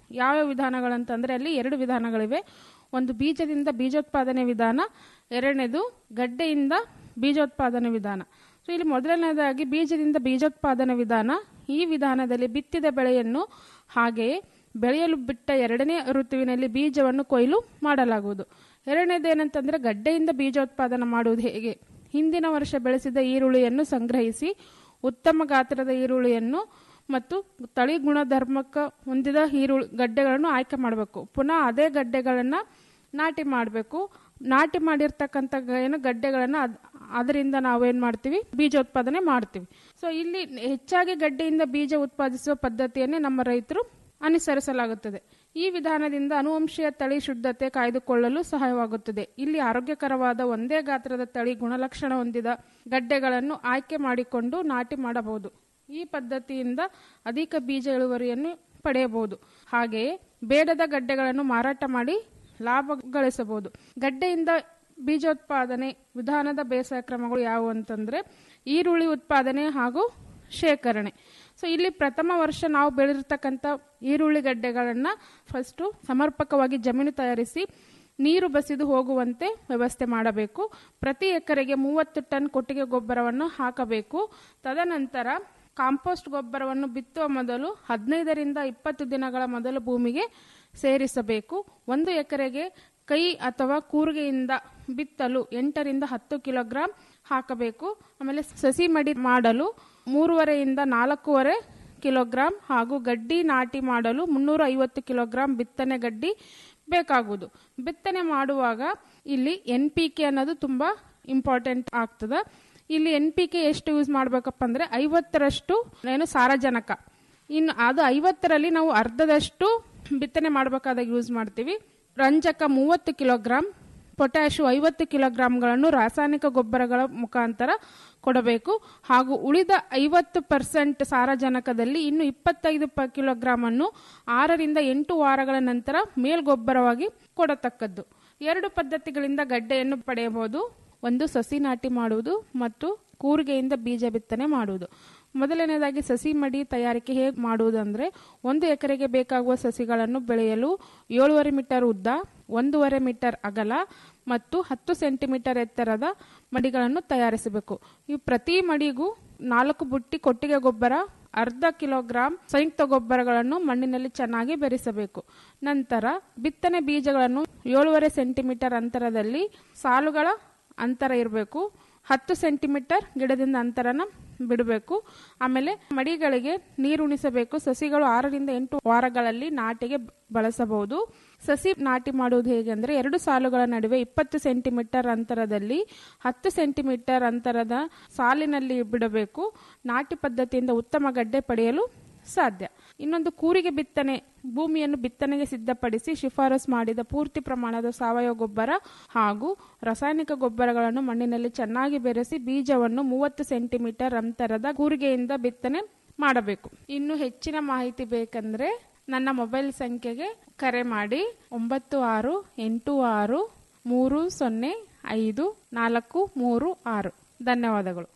ಯಾವ ವಿಧಾನಗಳಂತಂದ್ರೆ ಅಲ್ಲಿ ಎರಡು ವಿಧಾನಗಳಿವೆ ಒಂದು ಬೀಜದಿಂದ ಬೀಜೋತ್ಪಾದನೆ ವಿಧಾನ ಎರಡನೇದು ಗಡ್ಡೆಯಿಂದ ಬೀಜೋತ್ಪಾದನೆ ವಿಧಾನ ಸೊ ಇಲ್ಲಿ ಮೊದಲನೇದಾಗಿ ಬೀಜದಿಂದ ಬೀಜೋತ್ಪಾದನೆ ವಿಧಾನ ಈ ವಿಧಾನದಲ್ಲಿ ಬಿತ್ತಿದ ಬೆಳೆಯನ್ನು ಹಾಗೆಯೇ ಬೆಳೆಯಲು ಬಿಟ್ಟ ಎರಡನೇ ಋತುವಿನಲ್ಲಿ ಬೀಜವನ್ನು ಕೊಯ್ಲು ಮಾಡಲಾಗುವುದು ಎರಡನೇದೇನಂತಂದ್ರೆ ಗಡ್ಡೆಯಿಂದ ಬೀಜೋತ್ಪಾದನೆ ಮಾಡುವುದು ಹೇಗೆ ಹಿಂದಿನ ವರ್ಷ ಬೆಳೆಸಿದ ಈರುಳ್ಳಿಯನ್ನು ಸಂಗ್ರಹಿಸಿ ಉತ್ತಮ ಗಾತ್ರದ ಈರುಳ್ಳಿಯನ್ನು ಮತ್ತು ತಳಿ ಗುಣಧರ್ಮಕ್ಕೆ ಹೊಂದಿದ ಈರುಳ್ಳಿ ಗಡ್ಡೆಗಳನ್ನು ಆಯ್ಕೆ ಮಾಡಬೇಕು ಪುನಃ ಅದೇ ಗಡ್ಡೆಗಳನ್ನು ನಾಟಿ ಮಾಡಬೇಕು ನಾಟಿ ಮಾಡಿರ್ತಕ್ಕಂಥ ಗ- ಏನು ಗಡ್ಡೆಗಳನ್ನು ಅದ್- ಅದರಿಂದ ನಾವೇನ್ ಮಾಡ್ತೀವಿ ಬೀಜೋತ್ಪಾದನೆ ಮಾಡ್ತೀವಿ ಸೊ ಇಲ್ಲಿ ಹೆಚ್ಚಾಗಿ ಗಡ್ಡೆಯಿಂದ ಬೀಜ ಉತ್ಪಾದಿಸುವ ಪದ್ಧತಿಯನ್ನೇ ನಮ್ಮ ರೈತರು ಅನುಸರಿಸಲಾಗುತ್ತದೆ ಈ ವಿಧಾನದಿಂದ ಅನುವಂಶೀಯ ತಳಿ ಶುದ್ಧತೆ ಕಾಯ್ದುಕೊಳ್ಳಲು ಸಹಾಯವಾಗುತ್ತದೆ ಇಲ್ಲಿ ಆರೋಗ್ಯಕರವಾದ ಒಂದೇ ಗಾತ್ರದ ತಳಿ ಗುಣಲಕ್ಷಣ ಹೊಂದಿದ ಗಡ್ಡೆಗಳನ್ನು ಆಯ್ಕೆ ಮಾಡಿಕೊಂಡು ನಾಟಿ ಮಾಡಬಹುದು ಈ ಪದ್ಧತಿಯಿಂದ ಅಧಿಕ ಬೀಜ ಇಳುವರಿಯನ್ನು ಪಡೆಯಬಹುದು ಹಾಗೆಯೇ ಬೇಡದ ಗಡ್ಡೆಗಳನ್ನು ಮಾರಾಟ ಮಾಡಿ ಲಾಭ ಗಳಿಸಬಹುದು ಗಡ್ಡೆಯಿಂದ ಬೀಜೋತ್ಪಾದನೆ ವಿಧಾನದ ಬೇಸಾಯ ಕ್ರಮಗಳು ಯಾವುವು ಅಂತಂದ್ರೆ ಈರುಳ್ಳಿ ಉತ್ಪಾದನೆ ಹಾಗೂ ಶೇಖರಣೆ ಸೊ ಇಲ್ಲಿ ಪ್ರಥಮ ವರ್ಷ ನಾವು ಬೆಳೆದಿರ್ತಕ್ಕಂಥ ಈರುಳ್ಳಿ ಗಡ್ಡೆಗಳನ್ನ ಫಸ್ಟು ಸಮರ್ಪಕವಾಗಿ ಜಮೀನು ತಯಾರಿಸಿ ನೀರು ಬಸಿದು ಹೋಗುವಂತೆ ವ್ಯವಸ್ಥೆ ಮಾಡಬೇಕು ಪ್ರತಿ ಎಕರೆಗೆ ಮೂವತ್ತು ಟನ್ ಕೊಟ್ಟಿಗೆ ಗೊಬ್ಬರವನ್ನು ಹಾಕಬೇಕು ತದನಂತರ ಕಾಂಪೋಸ್ಟ್ ಗೊಬ್ಬರವನ್ನು ಬಿತ್ತುವ ಮೊದಲು ಹದಿನೈದರಿಂದ ಇಪ್ಪತ್ತು ದಿನಗಳ ಮೊದಲು ಭೂಮಿಗೆ ಸೇರಿಸಬೇಕು ಒಂದು ಎಕರೆಗೆ ಕೈ ಅಥವಾ ಕೂರ್ಗೆಯಿಂದ ಬಿತ್ತಲು ಎಂಟರಿಂದ ಹತ್ತು ಕಿಲೋಗ್ರಾಂ ಹಾಕಬೇಕು ಆಮೇಲೆ ಸಸಿ ಮಡಿ ಮಾಡಲು ಮೂರುವರೆಯಿಂದ ನಾಲ್ಕೂವರೆ ಕಿಲೋಗ್ರಾಂ ಹಾಗೂ ಗಡ್ಡಿ ನಾಟಿ ಮಾಡಲು ಮುನ್ನೂರ ಐವತ್ತು ಕಿಲೋಗ್ರಾಂ ಬಿತ್ತನೆ ಗಡ್ಡಿ ಬೇಕಾಗುವುದು ಬಿತ್ತನೆ ಮಾಡುವಾಗ ಇಲ್ಲಿ ಎನ್ ಪಿ ಕೆ ಅನ್ನೋದು ತುಂಬಾ ಇಂಪಾರ್ಟೆಂಟ್ ಆಗ್ತದೆ ಇಲ್ಲಿ ಎನ್ ಪಿ ಕೆ ಎಷ್ಟು ಯೂಸ್ ಮಾಡ್ಬೇಕಪ್ಪ ಅಂದ್ರೆ ಐವತ್ತರಷ್ಟು ಏನು ಸಾರಜನಕ ಇನ್ನು ಅದು ಐವತ್ತರಲ್ಲಿ ನಾವು ಅರ್ಧದಷ್ಟು ಬಿತ್ತನೆ ಮಾಡಬೇಕಾದಾಗ ಯೂಸ್ ಮಾಡ್ತೀವಿ ರಂಜಕ ಮೂವತ್ತು ಕಿಲೋಗ್ರಾಂ ಪೊಟ್ಯಾಶು ಐವತ್ತು ಕಿಲೋಗ್ರಾಂಗಳನ್ನು ರಾಸಾಯನಿಕ ಗೊಬ್ಬರಗಳ ಮುಖಾಂತರ ಕೊಡಬೇಕು ಹಾಗೂ ಉಳಿದ ಐವತ್ತು ಪರ್ಸೆಂಟ್ ಸಾರಜನಕದಲ್ಲಿ ಇನ್ನು ಇಪ್ಪತ್ತೈದು ಪ ಕಿಲೋಗ್ರಾಂ ಅನ್ನು ಆರರಿಂದ ಎಂಟು ವಾರಗಳ ನಂತರ ಮೇಲ್ಗೊಬ್ಬರವಾಗಿ ಕೊಡತಕ್ಕದ್ದು ಎರಡು ಪದ್ಧತಿಗಳಿಂದ ಗಡ್ಡೆಯನ್ನು ಪಡೆಯಬಹುದು ಒಂದು ಸಸಿ ನಾಟಿ ಮಾಡುವುದು ಮತ್ತು ಕೂರಿಗೆಯಿಂದ ಬೀಜ ಬಿತ್ತನೆ ಮಾಡುವುದು ಮೊದಲನೇದಾಗಿ ಸಸಿ ಮಡಿ ತಯಾರಿಕೆ ಹೇಗೆ ಮಾಡುವುದಂದ್ರೆ ಒಂದು ಎಕರೆಗೆ ಬೇಕಾಗುವ ಸಸಿಗಳನ್ನು ಬೆಳೆಯಲು ಏಳುವರೆ ಮೀಟರ್ ಉದ್ದ ಒಂದೂವರೆ ಮೀಟರ್ ಅಗಲ ಮತ್ತು ಹತ್ತು ಸೆಂಟಿಮೀಟರ್ ಎತ್ತರದ ಮಡಿಗಳನ್ನು ತಯಾರಿಸಬೇಕು ಈ ಪ್ರತಿ ಮಡಿಗೂ ನಾಲ್ಕು ಬುಟ್ಟಿ ಕೊಟ್ಟಿಗೆ ಗೊಬ್ಬರ ಅರ್ಧ ಕಿಲೋಗ್ರಾಂ ಸಂಯುಕ್ತ ಗೊಬ್ಬರಗಳನ್ನು ಮಣ್ಣಿನಲ್ಲಿ ಚೆನ್ನಾಗಿ ಬೆರೆಸಬೇಕು ನಂತರ ಬಿತ್ತನೆ ಬೀಜಗಳನ್ನು ಏಳುವರೆ ಸೆಂಟಿಮೀಟರ್ ಅಂತರದಲ್ಲಿ ಸಾಲುಗಳ ಅಂತರ ಇರಬೇಕು ಹತ್ತು ಸೆಂಟಿಮೀಟರ್ ಗಿಡದಿಂದ ಅಂತರನ ಬಿಡಬೇಕು ಆಮೇಲೆ ಮಡಿಗಳಿಗೆ ನೀರುಣಿಸಬೇಕು ಸಸಿಗಳು ಆರರಿಂದ ಎಂಟು ವಾರಗಳಲ್ಲಿ ನಾಟಿಗೆ ಬಳಸಬಹುದು ಸಸಿ ನಾಟಿ ಮಾಡುವುದು ಹೇಗೆ ಅಂದ್ರೆ ಎರಡು ಸಾಲುಗಳ ನಡುವೆ ಇಪ್ಪತ್ತು ಸೆಂಟಿಮೀಟರ್ ಅಂತರದಲ್ಲಿ ಹತ್ತು ಸೆಂಟಿಮೀಟರ್ ಅಂತರದ ಸಾಲಿನಲ್ಲಿ ಬಿಡಬೇಕು ನಾಟಿ ಪದ್ಧತಿಯಿಂದ ಉತ್ತಮ ಗಡ್ಡೆ ಪಡೆಯಲು ಸಾಧ್ಯ ಇನ್ನೊಂದು ಕೂರಿಗೆ ಬಿತ್ತನೆ ಭೂಮಿಯನ್ನು ಬಿತ್ತನೆಗೆ ಸಿದ್ಧಪಡಿಸಿ ಶಿಫಾರಸ್ ಮಾಡಿದ ಪೂರ್ತಿ ಪ್ರಮಾಣದ ಸಾವಯವ ಗೊಬ್ಬರ ಹಾಗೂ ರಾಸಾಯನಿಕ ಗೊಬ್ಬರಗಳನ್ನು ಮಣ್ಣಿನಲ್ಲಿ ಚೆನ್ನಾಗಿ ಬೆರೆಸಿ ಬೀಜವನ್ನು ಮೂವತ್ತು ಸೆಂಟಿಮೀಟರ್ ಅಂತರದ ಕೂರಿಗೆಯಿಂದ ಬಿತ್ತನೆ ಮಾಡಬೇಕು ಇನ್ನು ಹೆಚ್ಚಿನ ಮಾಹಿತಿ ಬೇಕಂದ್ರೆ ನನ್ನ ಮೊಬೈಲ್ ಸಂಖ್ಯೆಗೆ ಕರೆ ಮಾಡಿ ಒಂಬತ್ತು ಆರು ಎಂಟು ಆರು ಮೂರು ಸೊನ್ನೆ ಐದು ನಾಲ್ಕು ಮೂರು ಆರು ಧನ್ಯವಾದಗಳು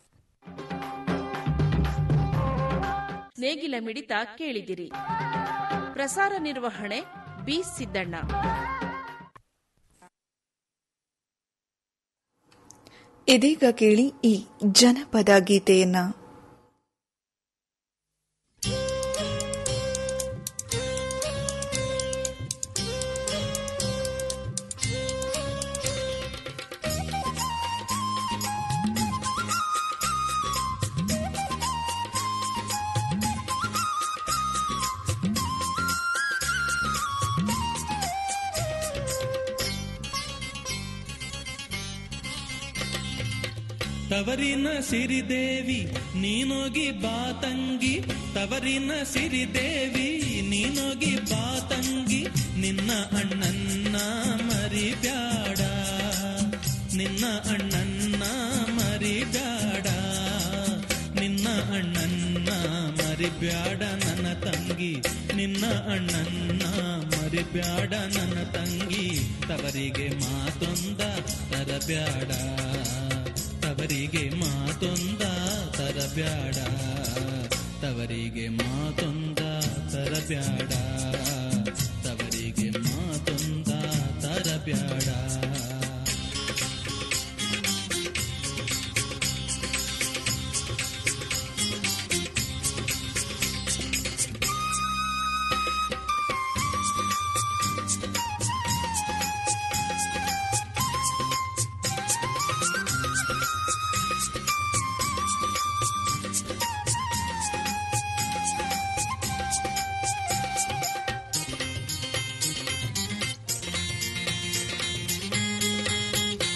ನೇಗಿಲ ಮಿಡಿತ ಕೇಳಿದಿರಿ ಪ್ರಸಾರ ನಿರ್ವಹಣೆ ಬಿ ಸಿದ್ದಣ್ಣ ಇದೀಗ ಕೇಳಿ ಈ ಜನಪದ ಗೀತೆಯನ್ನ ತವರಿನ ಸಿರಿದೇವಿ ನೀನೋಗಿ ಬಾ ತಂಗಿ ತವರಿನ ಸಿರಿದೇವಿ ನೀನೋಗಿ ಬಾ ತಂಗಿ ನಿನ್ನ ಅಣ್ಣನ್ನ ಮರಿಬ್ಯಾಡ ನಿನ್ನ ಅಣ್ಣನ್ನ ಮರಿಬ್ಯಾಡ ನಿನ್ನ ಅಣ್ಣನ್ನ ಮರಿಬ್ಯಾಡ ನನ್ನ ತಂಗಿ ನಿನ್ನ ಅಣ್ಣನ್ನ ಮರಿಬ್ಯಾಡ ನನ್ನ ತಂಗಿ ತವರಿಗೆ ಮಾತೊಂದ ತರಬ್ಯಾಡ ತವರಿಗೆ ಮಾತೊಂದ ತರಬ್ಯಾಡ ತವರಿಗೆ ಮಾತೊಂದ ತರಬ್ಯಾಡ ತವರಿಗೆ ಮಾತೊಂದ ತರಬ್ಯಾಡ